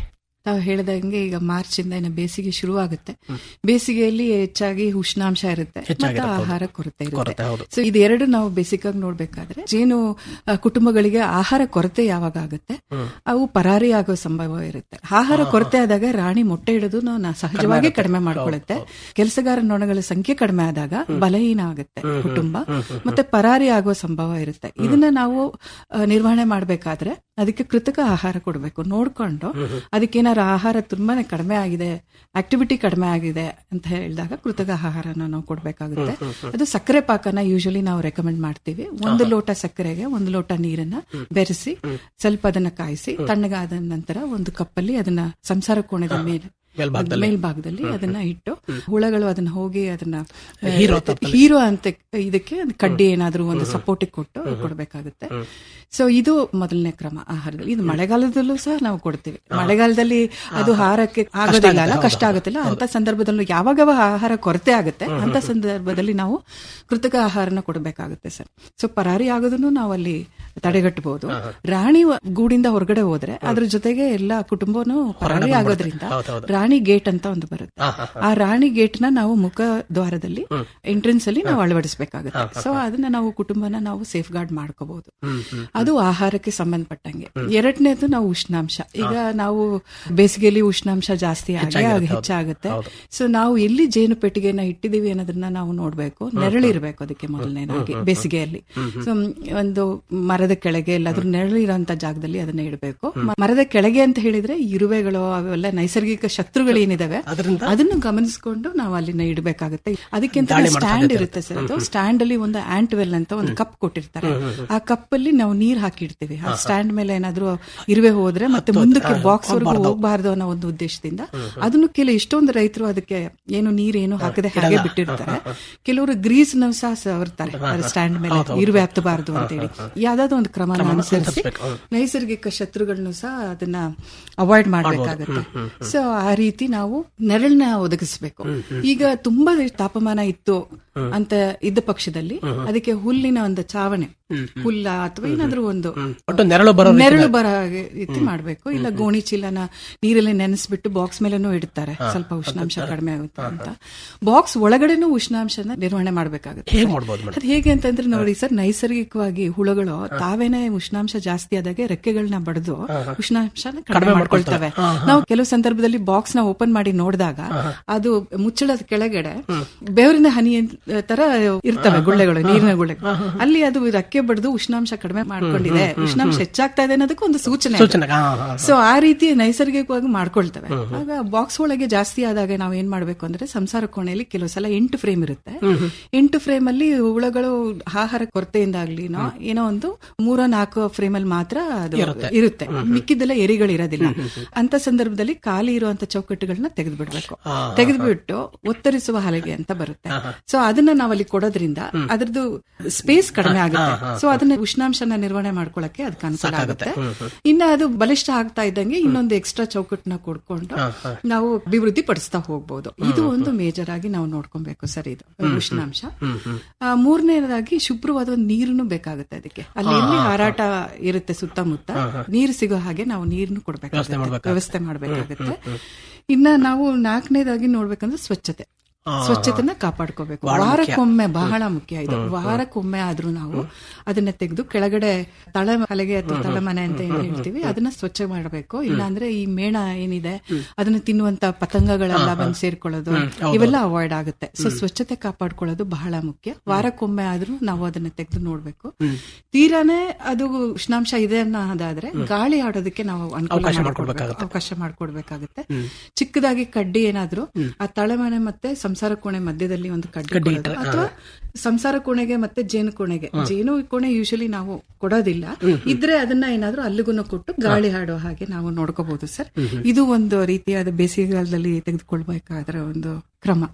ತಾವು ಹೇಳ್ದಂಗೆ ಈಗ ಮಾರ್ಚ್ ಇಂದ ಇನ್ನು ಬೇಸಿಗೆ ಶುರುವಾಗುತ್ತೆ ಬೇಸಿಗೆಯಲ್ಲಿ ಹೆಚ್ಚಾಗಿ ಉಷ್ಣಾಂಶ ಇರುತ್ತೆ ಮತ್ತೆ ಹೆಚ್ಚಾಗಿರುತ್ತೆ, ಹೌದು. ಆಹಾರ ಕೊರತೆ ಕೊರತೆ, ಇರುತ್ತೆ ಹೌದು. ಸೊ ಇದೆರಡು ನಾವು ಬೇಸಿಕ್ ಆಗಿ ನೋಡ್ಬೇಕಾದ್ರೆ ಜೇನು ಆ, ಕುಟುಂಬಗಳಿಗೆ ಆಹಾರ ಕೊರತೆ ಯಾವಾಗ ಆಗುತ್ತೆ ಅವು ಪರಾರಿ ಆಗೋ ಸಂಭವ ಇರುತ್ತೆ ಆಹಾರ ಕೊರತೆ ಆದಾಗ ರಾಣಿ ಮೊಟ್ಟೆ ಇಡೋದು ನಾವು ಸಹಜವಾಗಿ ಆಗುತ್ತೆ. ಕಡಿಮೆ ಮಾಡ್ಕೊಳ್ಳುತ್ತೆ ಕೆಲಸಗಾರ ನೊಣಗಳ ಸಂಖ್ಯೆ ಕಡಿಮೆ ಆದಾಗ ಬಲಹೀನ ಆಗುತ್ತೆ ಕುಟುಂಬ ಮತ್ತೆ ಪರಾರಿ ಆಗೋ ಸಂಭವ ಇರುತ್ತೆ ಇದನ್ನ ನಾವು ಆ, ನಿರ್ವಹಣೆ ಮಾಡ್ಬೇಕಾದ್ರೆ ಅದಕ್ಕೆ ಕೃತಕ ಆಹಾರ ಕೊಡಬೇಕು ನೋಡ್ಕೊಂಡು ಅದಕ್ಕೇನಾದ್ರು ಆಹಾರ ತುಂಬಾನೇ ಕಡಿಮೆ ಆಗಿದೆ ಆಕ್ಟಿವಿಟಿ ಕಡಿಮೆ ಆಗಿದೆ ಅಂತ ಹೇಳಿದಾಗ ಕೃತಕ ಆಹಾರನ ನಾವು ಕೊಡ್ಬೇಕಾಗುತ್ತೆ ಅದು ಸಕ್ಕರೆ ಪಾಕನ ಯೂಶಲಿ ನಾವು ರೆಕಮೆಂಡ್ ಮಾಡ್ತೀವಿ ಒಂದು ಲೋಟ ಸಕ್ಕರೆಗೆ ಒಂದು ಲೋಟ ನೀರನ್ನ ಬೆರೆಸಿ ಸ್ವಲ್ಪ ಅದನ್ನ ಕಾಯಿಸಿ ತಣ್ಣಗಾದ ನಂತರ ಒಂದು ಕಪ್ಪಲ್ಲಿ ಅದನ್ನ ಸಂಸಾರ ಕೋಣದ ಮೇಲೆ ಮೇಲ್ಭಾಗದಲ್ಲಿ. ಮೇಲ್ಭಾಗದಲ್ಲಿ ಅದನ್ನ ಇಟ್ಟು ಹುಳಗಳು ಅದನ್ನ ಹೋಗಿ ಅದನ್ನ ಆ, ಹೀರೋ ತಪ್ಪಲಿ. ಹೀರೋ ಅಂತ ಇದಕ್ಕೆ ಒಂದು ಕಡ್ಡಿ ಏನಾದ್ರೂ ಒಂದು ಸಪೋರ್ಟಿಗೆ ಕೊಟ್ಟು ಕೊಡ್ಬೇಕಾಗುತ್ತೆ ಸೊ ಇದು ಮೊದಲನೇ ಕ್ರಮ ಆಹಾರದಲ್ಲಿ ಇದು ಮಳೆಗಾಲದಲ್ಲೂ ಸಹ ನಾವು ಕೊಡ್ತೀವಿ ಮಳೆಗಾಲದಲ್ಲಿ ಅದು ಆಹಾರಕ್ಕೆ ಆಗೋದಿಲ್ಲ ಅಲ್ಲ ಆಗುತ್ತೆ, ಕಷ್ಟ ಆಗುತ್ತಿಲ್ಲ ಅಂತ ಸಂದರ್ಭದಲ್ಲೂ ಯಾವಾಗ ಆಹಾರ ಕೊರತೆ ಆಗುತ್ತೆ ಅಂತ ಸಂದರ್ಭದಲ್ಲಿ ನಾವು ಕೃತಕ ಆಹಾರನ ಕೊಡಬೇಕಾಗುತ್ತೆ ಸರ್ ಸೊ ಪರಾರಿ ಆಗೋದನ್ನು ನಾವು ಅಲ್ಲಿ ತಡೆಗಟ್ಟಬಹುದು ರಾಣಿ ಗೂಡಿಂದ ಹೊರಗಡೆ ಹೋದ್ರೆ ಅದ್ರ ಜೊತೆಗೆ ಎಲ್ಲ ಕುಟುಂಬನೂ ಪರಾರಿ ಆಗೋದ್ರಿಂದ ಹೌದೌದು. ರಾಣಿ ಗೇಟ್ ಅಂತ ಒಂದು ಬರುತ್ತೆ ಆ ರಾಣಿ ಗೇಟ್ ನ ನಾವು ಮುಖ ದ್ವಾರದಲ್ಲಿ ಎಂಟ್ರೆನ್ಸ್ ಅಲ್ಲಿ ನಾವು ಅಳವಡಿಸಬೇಕಾಗುತ್ತೆ ಸೊ ಅದನ್ನ ನಾವು ಕುಟುಂಬನ ನಾವು ಸೇಫ್ ಗಾರ್ಡ್ ಮಾಡ್ಕೋಬಹುದು ಅದು ಆಹಾರಕ್ಕೆ ಸಂಬಂಧಪಟ್ಟಂಗೆ ಎರಡನೇದು ನಾವು ಉಷ್ಣಾಂಶ ಈಗ ನಾವು ಬೇಸಿಗೆಯಲ್ಲಿ ಉಷ್ಣಾಂಶ ಜಾಸ್ತಿ ಆಗಿ ಹೆಚ್ಚಾಗಿರುತ್ತೆ, ಅದು ಹೌದು. ಹೆಚ್ಚಾಗುತ್ತೆ ಹೌದು. ಸೊ ನಾವು ಎಲ್ಲಿ ಜೇನು ಪೆಟ್ಟಿಗೆನ ಇಟ್ಟಿದೀವಿ ಅನ್ನೋದನ್ನ ನಾವು ನೋಡ್ಬೇಕು ನೆರಳಿರ್ಬೇಕು ಅದಕ್ಕೆ ಮೊದಲನೇದಾಗಿ ಬೇಸಿಗೆಯಲ್ಲಿ ಸೊ ಒಂದು ಮರದ ಕೆಳಗೆ ಎಲ್ಲಾದ್ರೂ ನೆರಳಿರೋಂತ ಜಾಗದಲ್ಲಿ ಅದನ್ನ ಇಡಬೇಕು ಮರದ ಕೆಳಗೆ ಅಂತ ಹೇಳಿದ್ರೆ ಇರುವೆಗಳು ಅವೆಲ್ಲ ನೈಸರ್ಗಿಕ ಶತ್ರುಗಳೇನಿದಾವೆ ಅದನ್ನು ಗಮನಿಸಿಕೊಂಡು ನಾವು ಅಲ್ಲಿನ ಇಡಬೇಕಾಗುತ್ತೆ ಅದಕ್ಕಿಂತ ದಾಳಿ ಮಾಡ್ತಾ ಸ್ಟ್ಯಾಂಡ್ ಇರುತ್ತೆ. ಇರುತ್ತೆ ಸರ್ ಅದು ಸ್ಟ್ಯಾಂಡ್ ಅಲ್ಲಿ ಒಂದು ಆಂಟ್ ವೆಲ್ ಅಂತ ಒಂದು ಕಪ್ ಕೊಟ್ಟಿರ್ತಾರೆ ಆ ಕಪ್ ಅಲ್ಲಿ ನಾವು ನೀರ್ ಹಾಕಿಡ್ತೀವಿ ಆ ಸ್ಟ್ಯಾಂಡ್ ಮೇಲೆ ಏನಾದ್ರೂ ಇರುವೆ ಹೋದ್ರೆ ಮತ್ತೆ ಮುಂದಕ್ಕೆ ಬಾಕ್ಸ್ ವರ್ಗು ಹೋಗಬಾರ್ದು ಅನ್ನೋ ಒಂದು ಉದ್ದೇಶದಿಂದ ಅದನ್ನು ಕೆಲ ಎಷ್ಟೊಂದು ರೈತರು ಅದಕ್ಕೆ ಏನು ನೀರೇನು ಹಾಕದೆ ಹಾಗೆ ಬಿಟ್ಟಿರ್ತಾರೆ ಕೆಲವರು ಗ್ರೀಸ್ ನ ಸಹ ಸವರ್ತಾರೆ ಸ್ಟ್ಯಾಂಡ್ ಮೇಲೆ ಇರುವೆ ಹತ್ತಬಾರದು ಅಂತ ಹೇಳಿ ಯಾವ್ದಾದ್ರು ಒಂದು ಕ್ರಮನ ಅನುಸರಿಸಿ ನೈಸರ್ಗಿಕ ಶತ್ರುಗಳನ್ನು ಸಹ ಅದನ್ನ ಅವಾಯ್ಡ್ ಮಾಡ್ಬೇಕಾಗತ್ತೆ ಸೊ ಆ ರೀತಿ ನಾವು ನೆರಳನ್ನ ಒದಗಿಸ್ಬೇಕು ಈಗ ತುಂಬಾ ತಾಪಮಾನ ಇತ್ತು ಅಂತ ಇದ್ದ ಪಕ್ಷದಲ್ಲಿ ಅದಕ್ಕೆ ಹುಲ್ಲಿನ ಒಂದು ಚಾವಣೆ ಹುಲ್ಲ ಅಥವಾ ಏನಾದ್ರೂ ಒಂದು ಒಟ್ಟು ನೆರಳು ಬರೋ ರೀತಿಯಲ್ಲಿ- ನೆರಳು ಬರೋ ಹಾಗೆ ರೀತಿ ಮಾಡ್ಬೇಕು ಇಲ್ಲ ಗೋಣಿ ಚೀಲನ ನೀರಲ್ಲಿ ನೆನೆಸ್ಬಿಟ್ಟು ಬಾಕ್ಸ್ ಮೇಲೆನೂ ಇಡ್ತಾರೆ ಸ್ವಲ್ಪ ಉಷ್ಣಾಂಶ ಕಡಿಮೆ ಆಗುತ್ತೆ ಅಂತ ಬಾಕ್ಸ್ ಒಳಗಡೆನೂ ಉಷ್ಣಾಂಶನ ನಿರ್ವಹಣೆ ಮಾಡ್ಬೇಕಾಗುತ್ತೆ ಹೇಗ್ ಮಾಡ್ಬೋದು ಮೇಡಮ್ ಅದ್ ಹೇಗೆ ಅಂತಂದ್ರೆ ನೋಡಿ ಸರ್ ನೈಸರ್ಗಿಕವಾಗಿ ಹುಳುಗಳು ತಾವೇನೆ ಉಷ್ಣಾಂಶ ಜಾಸ್ತಿ ಆದಾಗೆ ರೆಕ್ಕೆಗಳನ್ನ ಬಡಿದು ಉಷ್ಣಾಂಶನ ಕಡಿಮೆ ಮಾಡ್ಕೊಳ್ತವೆ ನಾವು ಕೆಲವು ಸಂದರ್ಭದಲ್ಲಿ ಬಾಕ್ಸ್ ನ ಓಪನ್ ಮಾಡಿ ನೋಡಿದಾಗ ಅದು ಮುಚ್ಚಳದ ಕೆಳಗಡೆ ಬೆವರಿನ ಹನಿ ತರ ಇರ್ತವೆ ಗುಳ್ಳೆಗಳು ನೀರಿನ ಗುಳ್ಳೆಗಳು ಅಲ್ಲಿ ಅದು ರೆಕ್ಕೆ ಬಡಿದು ಉಷ್ಣಾಂಶ ಕಡಿಮೆ ಮಾಡ್ಕೊಂಡಿದೆ ಉಷ್ಣಾಂಶ ಹೆಚ್ಚಾಗ್ತಾ ಇದೆ ಅನ್ನೋದಕ್ಕೆ ಒಂದು ಸೂಚನೆ ಅದು. ಸೂಚನೆ, ಹಾ, ಹಾ, ಹಾ. ಸೊ ಆ ರೀತಿ ನೈಸರ್ಗಿಕವಾಗಿ ಮಾಡ್ಕೊಳ್ತವೆ ಆಗ ಬಾಕ್ಸ್ ಒಳಗೆ ಜಾಸ್ತಿ ಆದಾಗ ನಾವು ಏನ್ ಮಾಡ್ಬೇಕು ಅಂದ್ರೆ ಸಂಸಾರ ಕೋಣೆಯಲ್ಲಿ ಕೆಲವು ಸಲ ಎಂಟು ಫ್ರೇಮ್ ಇರುತ್ತೆ ಎಂಟು ಫ್ರೇಮ್ ಅಲ್ಲಿ ಹುಳಗಳು ಆಹಾರ ಕೊರತೆಯಿಂದಾಗ್ಲಿನೋ ಏನೋ ಒಂದು ಮೂರ ನಾಲ್ಕು ಫ್ರೇಮ್ ಅಲ್ಲಿ ಮಾತ್ರ ಅದು ಇರುತ್ತೆ ಮಿಕ್ಕಿದ್ದೆಲ್ಲ ಎರಿಗಳು ಇರೋದಿಲ್ಲ ಅಂತ ಸಂದರ್ಭದಲ್ಲಿ ಖಾಲಿ ಇರುವಂತ ಚೌಕಟ್ಟುಗಳನ್ನ ತೆಗೆದು ಬಿಡ್ಬೇಕು ತೆಗೆದ್ಬಿಟ್ಟು ಒತ್ತರಿಸುವ ಹಲಗೆ ಅಂತ ಬರುತ್ತೆ ಸೊ ಅದನ್ನ ನಾವಲ್ಲಿ ಕೊಡೋದ್ರಿಂದ ಅದ್ರದ್ದು ಸ್ಪೇಸ್ ಕಡಿಮೆ ಆಗುತ್ತೆ ಸೊ ಅದನ್ನ ಉಷ್ಣಾಂಶನ ನಿರ್ವಹಣೆ ಮಾಡ್ಕೊಳಕ್ಕೆ ಅದಕ್ಕೆ ಅನುಕೂಲ ಆಗುತ್ತೆ ಇನ್ನ ಅದು ಬಲಿಷ್ಠ ಆಗ್ತಾ ಇದ್ದಂಗೆ ಇನ್ನೊಂದು ಎಕ್ಸ್ಟ್ರಾ ಚೌಕಟ್ಟನ್ನ ಕೊಡ್ಕೊಂಡು ನಾವು ಅಭಿವೃದ್ಧಿ ಪಡಿಸ್ತಾ ಹೋಗ್ಬೋದು ಇದು ಒಂದು ಮೇಜರ್ ಆಗಿ ನಾವು ನೋಡ್ಕೊಬೇಕು ಸರ್ ಇದು ಉಷ್ಣಾಂಶ ಆ, ಮೂರನೇದಾಗಿ ಶುಭ್ರವಾದ ಒಂದು ನೀರನ್ನು ಬೇಕಾಗುತ್ತೆ ಅದಕ್ಕೆ ಅಲ್ಲಿ ಎಲ್ಲಿ ಹಾರಾಟ ಇರುತ್ತೆ ಸುತ್ತಮುತ್ತ ನೀರು ಸಿಗೋ ಹಾಗೆ ನಾವು ನೀರನ್ನು ಕೊಡ್ಬೇಕಾಗುತ್ತೆ ವ್ಯವಸ್ಥೆ ಮಾಡ್ಬೇಕಾಗುತ್ತೆ ಇನ್ನ ನಾವು ನಾಲ್ಕನೇದಾಗಿ ನೋಡ್ಬೇಕಂದ್ರೆ ಸ್ವಚ್ಛತೆ ಸ್ವಚ್ಛತೆನ ಕಾಪಾಡ್ಕೋಬೇಕು ವಾರಕ್ಕೊಮ್ಮೆ ಬಹಳ ಮುಖ್ಯ ಇದು ವಾರಕ್ಕೊಮ್ಮೆ ಆದ್ರೂ ನಾವು ಅದನ್ನ ತೆಗೆದು ಕೆಳಗಡೆ ತಳ ಹಲಗೆ ಅಥವಾ ತಳಮನೆ ಅಂತ ಏನ್ ಹೇಳ್ತೀವಿ ಅದನ್ನ ಸ್ವಚ್ಛ ಮಾಡಬೇಕು ಇಲ್ಲಾಂದ್ರೆ ಈ ಮೇಣ ಏನಿದೆ ಅದನ್ನ ತಿನ್ನುವಂತ ಪತಂಗಗಳೆಲ್ಲ ಬಂದು ಸೇರ್ಕೊಳ್ಳೋದು ಇವೆಲ್ಲ ಅವಾಯ್ಡ್ ಆಗುತ್ತೆ ಸೊ ಸ್ವಚ್ಛತೆ ಕಾಪಾಡ್ಕೊಳ್ಳೋದು ಬಹಳ ಮುಖ್ಯ ವಾರಕ್ಕೊಮ್ಮೆ ಆದ್ರೂ ನಾವು ಅದನ್ನ ತೆಗೆದು ನೋಡ್ಬೇಕು ತೀರಾನೇ ಅದು ಉಷ್ಣಾಂಶ ಇದೆ ಅನ್ನೋದಾದ್ರೆ ಗಾಳಿ ಆಡೋದಕ್ಕೆ ನಾವು ಅನುಕೂಲ ಅವಕಾಶ ಮಾಡ್ಕೊಡ್ಬೇಕು. ಅವಕಾಶ ಮಾಡ್ಕೊಡ್ಬೇಕಾಗುತ್ತೆ ಚಿಕ್ಕದಾಗಿ ಕಡ್ಡಿ ಏನಾದ್ರೂ ಆ ತಳಮನೆ ಮತ್ತೆ ಸಂಸಾರ ಕೋಣೆ ಮಧ್ಯದಲ್ಲಿ ಒಂದು ಕಡ್ಡಿ ಕೊಡೋದು. ಅಥವಾ ಸಂಸಾರ ಕೋಣೆಗೆ ಮತ್ತೆ ಜೇನು ಕೋಣೆಗೆ ಜೇನು ಕೋಣೆ ಯೂಶಲಿ ನಾವು ಕೊಡೋದಿಲ್ಲ ಇದ್ರೆ ಅದನ್ನ ಏನಾದ್ರೂ ಅಲ್ಲಿಗೂ ಕೊಟ್ಟು ಗಾಳಿ ಆಡೋ ಹಾಗೆ ನಾವು ನೋಡ್ಕೋಬಹುದು ಸರ್ ಇದು ಒಂದು ರೀತಿಯಾದ ಬೇಸಿಗೆಗಾಲದಲ್ಲಿ ತೆಗೆದುಕೊಳ್ಬೇಕಾದ್ರೆ ಒಂದು ಕ್ರಮ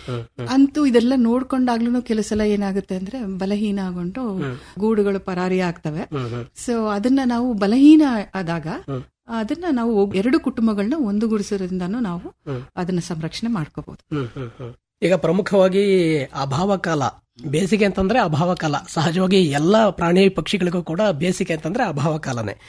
ಅಂತೂ ಇದೆಲ್ಲ ನೋಡ್ಕೊಂಡಾಗ್ಲೂ ಕೆಲವು ಸಲ ಏನಾಗುತ್ತೆ ಅಂದ್ರೆ ಬಲಹೀನ ಆಗೊಂಡು ಗೂಡುಗಳು ಪರಾರಿ ಆಗ್ತವೆ ಸೊ ಅದನ್ನ ನಾವು ಬಲಹೀನ ಆದಾಗ ಅದನ್ನ ನಾವು ಎರಡು ಕುಟುಂಬಗಳನ್ನ ಒಂದುಗೂಡಿಸೋದ್ರಿಂದನೂ ನಾವು ಅದನ್ನ ಸಂರಕ್ಷಣೆ ಮಾಡ್ಕೋಬಹುದು ಈಗ ಪ್ರಮುಖವಾಗಿ ಅಭಾವ ಕಾಲ ಬೇಸಿಗೆ ಅಂತಂದ್ರೆ ಅಭಾವ ಕಾಲ ಸಹಜವಾಗಿ ಎಲ್ಲ ಪ್ರಾಣಿ ಪಕ್ಷಿಗಳಿಗೂ ಕೂಡ ಬೇಸಿಗೆ ಅಂತಂದ್ರೆ ಅಭಾವ ಕಾಲನೇ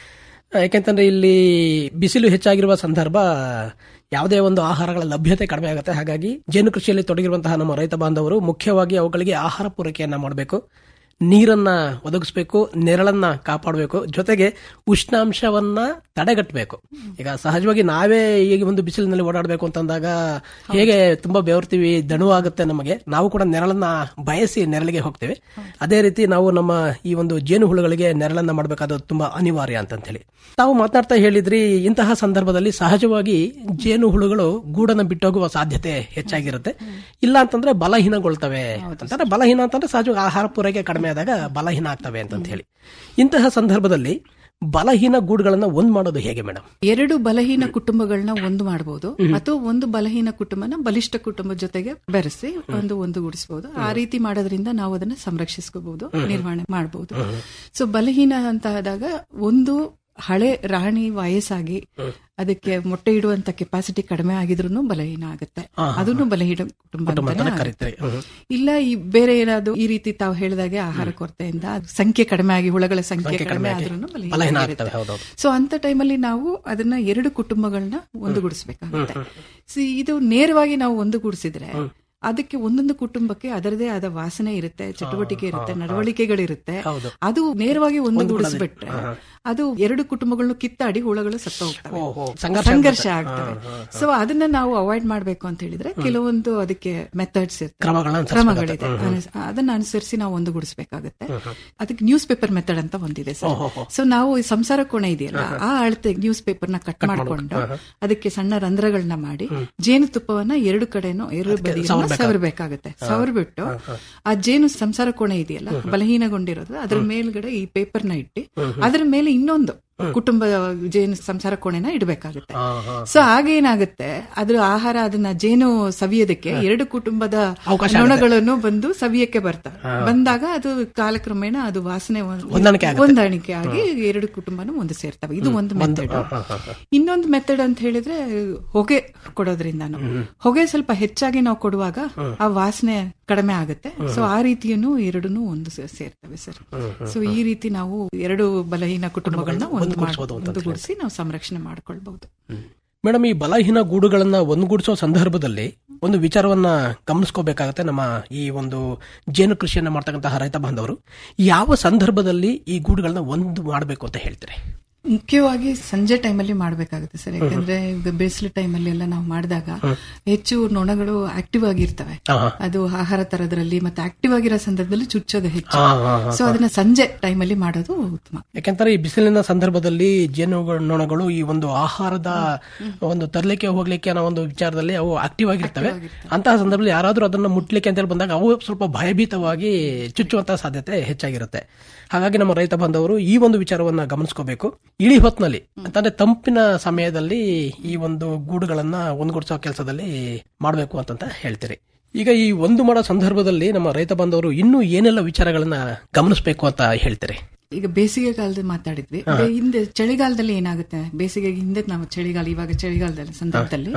ಯಾಕೆಂತಂದ್ರೆ ಇಲ್ಲಿ ಬಿಸಿಲು ಹೆಚ್ಚಾಗಿರುವ ಸಂದರ್ಭ ಯಾವುದೇ ಒಂದು ಆಹಾರಗಳ ಲಭ್ಯತೆ ಕಡಿಮೆ ಆಗುತ್ತೆ ಹಾಗಾಗಿ ಜೇನು ಕೃಷಿಯಲ್ಲಿ ತೊಡಗಿರುವಂತಹ ನಮ್ಮ ರೈತ ಬಾಂಧವರು ಮುಖ್ಯವಾಗಿ ಅವುಗಳಿಗೆ ಆಹಾರ ಪೂರೈಕೆಯನ್ನ ಮಾಡಬೇಕು ನೀರನ್ನ ಒದಗಿಸ್ಬೇಕು ನೆರಳನ್ನ ಕಾಪಾಡಬೇಕು ಜೊತೆಗೆ ಉಷ್ಣಾಂಶವನ್ನ ತಡೆಗಟ್ಟಬೇಕು ಈಗ ಸಹಜವಾಗಿ ನಾವೇ ಈಗ ಒಂದು ಬಿಸಿಲಿನಲ್ಲಿ ಓಡಾಡಬೇಕು ಅಂತಂದಾಗ ಹೇಗೆ ತುಂಬಾ ಬೆವರ್ತೀವಿ ದಣುವಾಗುತ್ತೆ ನಮಗೆ ನಾವು ಕೂಡ ನೆರಳನ್ನ ಬಯಸಿ ನೆರಳಿಗೆ ಹೋಗ್ತೇವೆ ಅದೇ ರೀತಿ ನಾವು ನಮ್ಮ ಈ ಒಂದು ಜೇನು ಹುಳುಗಳಿಗೆ ನೆರಳನ್ನ ಮಾಡಬೇಕಾದ ತುಂಬಾ ಅನಿವಾರ್ಯ ಅಂತ ಹೇಳಿ ತಾವು ಮಾತನಾಡ್ತಾ ಹೇಳಿದ್ರಿ ಇಂತಹ ಸಂದರ್ಭದಲ್ಲಿ ಸಹಜವಾಗಿ ಜೇನು ಹುಳುಗಳು ಗೂಡನ್ನು ಬಿಟ್ಟೋಗುವ ಸಾಧ್ಯತೆ ಹೆಚ್ಚಾಗಿರುತ್ತೆ ಇಲ್ಲ ಅಂತಂದ್ರೆ ಬಲಹೀನಗೊಳ್ತವೆ ಅಂತಂದ್ರೆ ಬಲಹೀನ ಅಂತಂದ್ರೆ ಸಹಜವಾಗಿ ಆಹಾರ ಪೂರೈಕೆ ಕಡಿಮೆ ಆದಾಗ ಬಲಹೀನ ಆಗ್ತವೆ ಅಂತ ಹೇಳಿ ಇಂತಹ ಸಂದರ್ಭದಲ್ಲಿ ಬಲಹೀನ ಗೂಡುಗಳನ್ನ ಒಂದ್ ಮಾಡೋದು ಹೇಗೆ ಮೇಡಮ್ ಎರಡು ಬಲಹೀನ ಕುಟುಂಬಗಳನ್ನ ಒಂದು ಮಾಡಬಹುದು ಅಥವಾ ಒಂದು ಬಲಹೀನ ಕುಟುಂಬನ ಬಲಿಷ್ಠ ಕುಟುಂಬದ ಜೊತೆಗೆ ಬೆರೆಸಿ ಒಂದು ಒಂದುಗೂಡಿಸಬಹುದು ಆ ರೀತಿ ಮಾಡೋದ್ರಿಂದ ನಾವು ಅದನ್ನ ಸಂರಕ್ಷಿಸ್ಕೋಬಹುದು ನಿರ್ವಹಣೆ ಮಾಡಬಹುದು ಸೊ ಬಲಹೀನ ಅಂತ ಆದಾಗ ಒಂದು ಹಳೆ ರಾಣಿ ವಯಸ್ಸಾಗಿ ಅದಕ್ಕೆ ಮೊಟ್ಟೆ ಇಡುವಂತ ಕೆಪಾಸಿಟಿ ಕಡಿಮೆ ಆಗಿದ್ರು ಬಲಹೀನ ಆಗುತ್ತೆ ಅದನ್ನು ಬಲಹೀನ ಕುಟುಂಬ ಅಂತಾನೆ ಆಗುತ್ತೆ. ಇಲ್ಲ ಈ ಬೇರೆ ಏನಾದ್ರು ಈ ರೀತಿ ತಾವು ಹೇಳಿದಾಗೆ ಆಹಾರ ಕೊರತೆಯಿಂದ ಅದು ಸಂಖ್ಯೆ ಕಡಿಮೆ ಆಗಿ ಹುಳಗಳ ಸಂಖ್ಯೆ ಕಡಿಮೆ ಆದ್ರೂ ಬಲಹೀನ ಬಲಹೀನ ಆಗ್ತವೆ ಹೌದೌದು ಸೊ ಅಂತ ಟೈಮಲ್ಲಿ ನಾವು ಅದನ್ನ ಎರಡು ಕುಟುಂಬಗಳನ್ನ ಒಂದುಗೂಡಿಸ್ಬೇಕಾಗುತ್ತೆ ಸಿ ಇದು ನೇರವಾಗಿ ನಾವು ಒಂದುಗೂಡಿಸಿದ್ರೆ ಅದಕ್ಕೆ ಒಂದೊಂದು ಕುಟುಂಬಕ್ಕೆ ಅದರದೇ ಆದ ವಾಸನೆ ಇರುತ್ತೆ ಚಟುವಟಿಕೆ ಇರುತ್ತೆ ನಡವಳಿಕೆಗಳಿರುತ್ತೆ ಅದು ನೇರವಾಗಿ ಒಂದುಗೂಡಿಸ್ಬಿಟ್ರೆ ಅದು ಎರಡು ಕುಟುಂಬಗಳನ್ನು ಕಿತ್ತಾಡಿ ಹುಳಗಳು ಸತ್ತ ಹೋಗ್ತವೆ ಸಂಘರ್ಷ ಸಂಘರ್ಷ ಆಗ್ಬಿಡುತ್ತೆ. ಆಗ್ತವೆ ಸೊ ಅದನ್ನ ನಾವು ಅವಾಯ್ಡ್ ಮಾಡ್ಬೇಕು ಅಂತ ಹೇಳಿದ್ರೆ ಕೆಲವೊಂದು ಅದಕ್ಕೆ ಮೆಥಡ್ಸ್ ಇರ್ತವೆ ಕ್ರಮಗಳನ್ನ ಅನುಸರಿಸ್ಬೇಕಾಗತ್ತೆ. ಕ್ರಮಗಳಿದೆ ಅನುಸ್- ಅದನ್ನ ಅನುಸರಿಸಿ ನಾವು ಒಂದುಗೂಡಿಸ್ಬೇಕಾಗತ್ತೆ ಅದಕ್ಕೆ ನ್ಯೂಸ್ ಪೇಪರ್ ಮೆಥಡ್ ಅಂತ ಒಂದಿದೆ ಸರ್ ಸೊ ನಾವು ಈ ಸಂಸಾರ ಕೋಣೆ ಇದೆಯಲ್ಲ ಆ ಅಳತೆ ನ್ಯೂಸ್ ಪೇಪರ್ ನ ಕಟ್ ಮಾಡ್ಕೊಂಡು ಅದಕ್ಕೆ ಸಣ್ಣ ರಂಧ್ರಗಳನ್ನ ಮಾಡಿ ಜೇನುತುಪ್ಪವನ್ನ ಎರಡು ಕಡೆನೂ ಎರಡು ಬದಿಯನ್ನು ಸವರ್ಬೇಕಾಗತ್ತೆ ಸವರ್ಬಿಟ್ಟು ಆ ಜೇನು ಸಂಸಾರ ಕೋಣೆ ಇದೆಯಲ್ಲ ಬಲಹೀನಗೊಂಡಿರೋದು ಅದ್ರ ಮೇಲ್ಗಡೆ ಈ ಪೇಪರ್ ನ ಇಟ್ಟು ಅದ್ರ ಮೇಲೆ ಇನ್ನೊಂದು ಕುಟುಂಬ ಜೇನು ಸಂಸಾರ ಕೋಣೆನ ಇಡಬೇಕಾಗುತ್ತೆ ಸೊ ಆಗೇನಾಗುತ್ತೆ ಅದ್ರ ಆಹಾರ ಅದನ್ನ ಜೇನು ಸವಿಯೋದಕ್ಕೆ ಎರಡು ಕುಟುಂಬದ ಅವಕಾಶ ನೊಣಗಳನ್ನು ಬಂದು ಸವಿಯಕ್ಕೆ ಬರ್ತವೆ ಬಂದಾಗ ಅದು ಕಾಲಕ್ರಮೇಣ ಅದು ವಾಸನೆ ಒಂದು- ಹೊಂದಾಣಿಕೆ ಆಗುತ್ತೆ. ಹೊಂದಾಣಿಕೆ ಆಗಿ ಎರಡು ಕುಟುಂಬನೂ ಒಂದು ಸೇರ್ತವೆ ಇದು ಒಂದು ಮೆಥಡ್ ಇನ್ನೊಂದು ಮೆಥಡ್ ಅಂತ ಹೇಳಿದ್ರೆ ಹೊಗೆ ಕೊಡೋದ್ರಿಂದಾನು ಹೊಗೆ ಸ್ವಲ್ಪ ಹೆಚ್ಚಾಗಿ ನಾವು ಕೊಡುವಾಗ ಆ ವಾಸನೆ ಕಡಿಮೆ ಆಗುತ್ತೆ ಸೊ ಆ ರೀತಿಯನ್ನು ಎರಡನ್ನೂ ಒಂದು ಸೇ- ಸೇರ್ತವೆ ಸರ್ ಸೊ ಈ ರೀತಿ ನಾವು ಎರಡು ಬಲಹೀನ ಕುಟುಂಬಗಳನ್ನ ಒಂದು ಒಂದುಗೂಡಿಸ್ಬೋದು ಅಂತ ಒಂದುಗೂಡಿಸಿ ನಾವು ಸಂರಕ್ಷಣೆ ಮಾಡ್ಕೊಳ್ಬಹುದು ಮೇಡಮ್ ಈ ಬಲಹೀನ ಗೂಡುಗಳನ್ನ ಒಂದುಗೂಡಿಸೋ ಸಂದರ್ಭದಲ್ಲಿ ಒಂದು ವಿಚಾರವನ್ನ ಗಮನಿಸ್ಕೋಬೇಕಾಗತ್ತೆ ನಮ್ಮ ಈ ಒಂದು ಜೇನು ಕೃಷಿಯನ್ನ ಮಾಡ್ತಕ್ಕಂತಹ ರೈತ ಬಾಂಧವರು ಯಾವ ಸಂದರ್ಭದಲ್ಲಿ ಈ ಗೂಡುಗಳನ್ನ ಒಂದು ಮಾಡಬೇಕು ಅಂತ ಹೇಳ್ತಾರೆ ಮುಖ್ಯವಾಗಿ ಸಂಜೆ ಟೈಮಲ್ಲಿ ಮಾಡ್ಬೇಕಾಗುತ್ತೆ ಸರ್ ಯಾಕಂದ್ರೆ ಈಗ ಬೇಸಿಲು ಟೈಮಲ್ಲಿ ಎಲ್ಲ ನಾವು ಮಾಡಿದಾಗ ಹೆಚ್ಚು ನೊಣಗಳು ಆಕ್ಟಿವ್ ಆಗಿರ್ತವೆ ಅದು ಆಹಾರ ತರದ್ರಲ್ಲಿ ಮತ್ತೆ ಆಕ್ಟಿವ್ ಆಗಿರೋ ಸಂದರ್ಭದಲ್ಲಿ ಚುಚ್ಚೋದು ಹೆಚ್ಚು ಹಾ, ಹಾ, ಹಾ, ಸೊ ಅದನ್ನ ಸಂಜೆ ಟೈಮಲ್ಲಿ ಮಾಡೋದು ಉತ್ತಮ ಯಾಕೆಂದ್ರೆ ಈ ಬಿಸಿಲಿನ ಸಂದರ್ಭದಲ್ಲಿ ಜೇನು ನೊಣಗಳು ಈ ಒಂದು ಆಹಾರದ ಒಂದು ತರಲಿಕ್ಕೆ ಹೋಗ್ಲಿಕ್ಕೆ ಅನ್ನೋ ಒಂದು ವಿಚಾರದಲ್ಲಿ ಅವು ಆಕ್ಟಿವ್ ಆಗಿರ್ತವೆ ಅಂತಹ ಸಂದರ್ಭದಲ್ಲಿ ಯಾರಾದ್ರೂ ಅದನ್ನ ಮುಟ್ಲಿಕ್ಕೆ ಅಂತ ಹೇಳಿ ಬಂದಾಗ ಅವು ಸ್ವಲ್ಪ ಭಯಭೀತವಾಗಿ ಚುಚ್ಚುವಂತಹ ಸಾಧ್ಯತೆ ಹೆಚ್ಚಾಗಿರುತ್ತೆ ಹಾಗಾಗಿ ನಮ್ಮ ರೈತ ಬಾಂಧವರು ಈ ಒಂದು ವಿಚಾರವನ್ನ ಗಮನಿಸ್ಕೋಬೇಕು ಇಳಿ ಹೊತ್ನಲ್ಲಿ ಅಂತಂದ್ರೆ ತಂಪಿನ ಸಮಯದಲ್ಲಿ ಈ ಒಂದು ಗೂಡುಗಳನ್ನ ಒಂದುಗೂಡಿಸೋ ಕೆಲಸದಲ್ಲಿ ಮಾಡಬೇಕು ಅಂತಂತ ಹೇಳ್ತೀರಿ ಈಗ ಈ ಒಂದು ಮಾಡೋ ಸಂದರ್ಭದಲ್ಲಿ ನಮ್ಮ ರೈತ ಬಾಂಧವರು ಇನ್ನೂ ಏನೆಲ್ಲ ವಿಚಾರಗಳನ್ನ ಗಮನಿಸಬೇಕು ಅಂತ ಹೇಳ್ತೀರಿ ಈಗ ಬೇಸಿಗೆ ಕಾಲದಲ್ಲಿ ಮಾತಾಡಿದ್ವಿ ಅದೇ ಹಿಂದೆ ಚಳಿಗಾಲದಲ್ಲಿ ಏನಾಗುತ್ತೆ ಬೇಸಿಗೆ ಹಿಂದೆ ನಾವು ಚಳಿಗಾಲ ಇವಾಗ ಚಳಿಗಾಲದಲ್ಲಿ ಸಂದರ್ಭದಲ್ಲಿ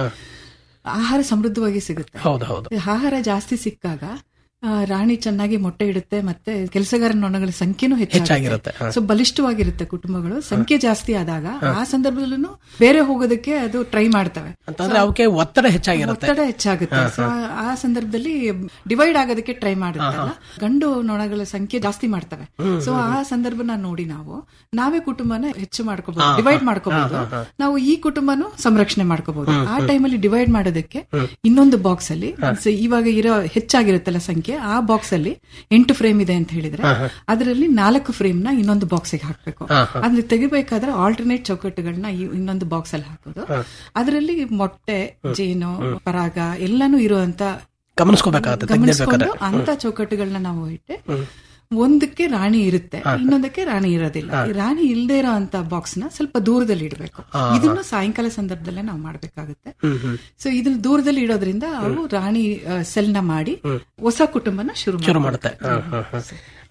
ಆಹಾರ ಸಮೃದ್ಧವಾಗಿ ಸಿಗುತ್ತೆ ಹೌದು ಹೌದು ಆಹಾರ ಜಾಸ್ತಿ ಸಿಕ್ಕಾಗ ಆ, ರಾಣಿ ಚೆನ್ನಾಗಿ ಮೊಟ್ಟೆ ಇಡುತ್ತೆ ಮತ್ತೆ ಕೆಲಸಗಾರ ನೊಣಗಳ ಸಂಖ್ಯೆನೂ ಹೆಚ್ಚಾಗಿರುತ್ತೆ, ಹೆಚ್ಚಾಗಿರುತ್ತೆ ಹ. ಸೊ ಬಲಿಷ್ಠವಾಗಿರುತ್ತೆ ಕುಟುಂಬಗಳು ಸಂಖ್ಯೆ ಜಾಸ್ತಿ ಆದಾಗ ಆ ಸಂದರ್ಭದಲ್ಲೂ ಬೇರೆ ಹೋಗೋದಕ್ಕೆ ಅದು ಟ್ರೈ ಮಾಡ್ತವೆ ಅಂತಂದ್ರೆ ಅವಕ್ಕೆ ಒತ್ತಡ ಹೆಚ್ಚಾಗಿರುತ್ತೆ ಒತ್ತಡ ಹೆಚ್ಚಾಗುತ್ತೆ ಹ, ಸೊ ಆ ಸಂದರ್ಭದಲ್ಲಿ ಡಿವೈಡ್ ಆಗೋದಕ್ಕೆ ಟ್ರೈ ಮಾಡುತ್ತಲ್ಲ ಗಂಡು ನೊಣಗಳ ಸಂಖ್ಯೆ ಜಾಸ್ತಿ ಮಾಡ್ತವೆ ಹ್ಮ್, ಸೊ ಹ್ಮ್, ಆ ಸಂದರ್ಭನ ನೋಡಿ ನಾವು ನಾವೇ ಕುಟುಂಬನ ಹೆಚ್ಚು ಹಾ, ಮಾಡ್ಕೋಬಹುದು ಹಾ, ಡಿವೈಡ್ ಹಾ, ಮಾಡ್ಕೋಬಹುದು ಹಾ, ಹಾ. ನಾವು ಈ ಕುಟುಂಬನು ಸಂರಕ್ಷಣೆ ಮಾಡ್ಕೋಬಹುದು ಹ್ಮ್, ಆ ಹ್ಮ್. ಟೈಮಲ್ಲಿ ಡಿವೈಡ್ ಮಾಡೋದಕ್ಕೆ ಹ್ಮ್. ಇನ್ನೊಂದು ಬಾಕ್ಸ್ ಅಲ್ಲಿ ಹಾ. so ಇವಾಗ ಇರೋ ಹೆಚ್ಚಾಗಿರುತ್ತಲ್ಲ ಸಂಖ್ಯೆ ಆ ಬಾಕ್ಸ್ ಅಲ್ಲಿ ಎಂಟು ಫ್ರೇಮ್ ಇದೆ ಅಂತ ಹೇಳಿದ್ರೆ ಹಾ, ಹಾ. ಅದರಲ್ಲಿ ನಾಲ್ಕು ಫ್ರೇಮ್ ನ ಇನ್ನೊಂದು ಬಾಕ್ಸ್ ಗೆ ಹಾಕ್ಬೇಕು ಹಾ, ಹಾ. ಅಂದ್ರೆ ತೆಗಿಬೇಕಾದ್ರೆ ಆಲ್ಟರ್ನೇಟ್ ಚೌಕಟ್ಟುಗಳನ್ನ ಈ ಇನ್ನೊಂದು ಬಾಕ್ಸ್ ಅಲ್ಲಿ ಹಾಕೋದು ಹಾ. ಅದರಲ್ಲಿ ಮೊಟ್ಟೆ ಜೇನು ಪರಾಗ ಎಲ್ಲಾನು ಇರುವಂತ ಗಮನಿಸ್ಕೋಬೇಕಾಗತ್ತೆ ಗಮನಿಸ್ಕೊಂಡು ತೆಗ್ದಿರ್ಬೇಕಾದ್ರೆ ಅಂತ ಚೌಕಟ್ಟುಗಳನ್ನ ನಾವು ಇಟ್ಟೆ ಹ್ಮ್. ಒಂದಕ್ಕೆ ರಾಣಿ ಇರುತ್ತೆ ಹಾ. ಇನ್ನೊಂದಕ್ಕೆ ರಾಣಿ ಇರೋದಿಲ್ಲ ಹಾ. ಈ ರಾಣಿ ಇಲ್ಲದೆ ಇರೋ ಅಂತ ಬಾಕ್ಸ್ ನ ಸ್ವಲ್ಪ ದೂರದಲ್ಲಿ ಇಡಬೇಕು ಹಾ, ಹಾ. ಇದನ್ನು ಸಾಯಂಕಾಲ ಸಂದರ್ಭದಲ್ಲೇ ನಾವು ಮಾಡ್ಬೇಕಾಗುತ್ತೆ ಹ್ಮ್, ಹ್ಮ್. ಸೊ ಇದನ್ನ ದೂರದಲ್ಲಿ ಇಡೋದ್ರಿಂದ ಅವು ರಾಣಿ ಸೆಲ್ ನ ಮಾಡಿ ಹ್ಮ್. ಹೊಸ ಕುಟುಂಬನ ಶುರು ಶುರು ಮಾಡ್ಕೊಳ್ತಾರೆ. ಮಾಡುತ್ತೆ ಹ, ಹ, ಹ.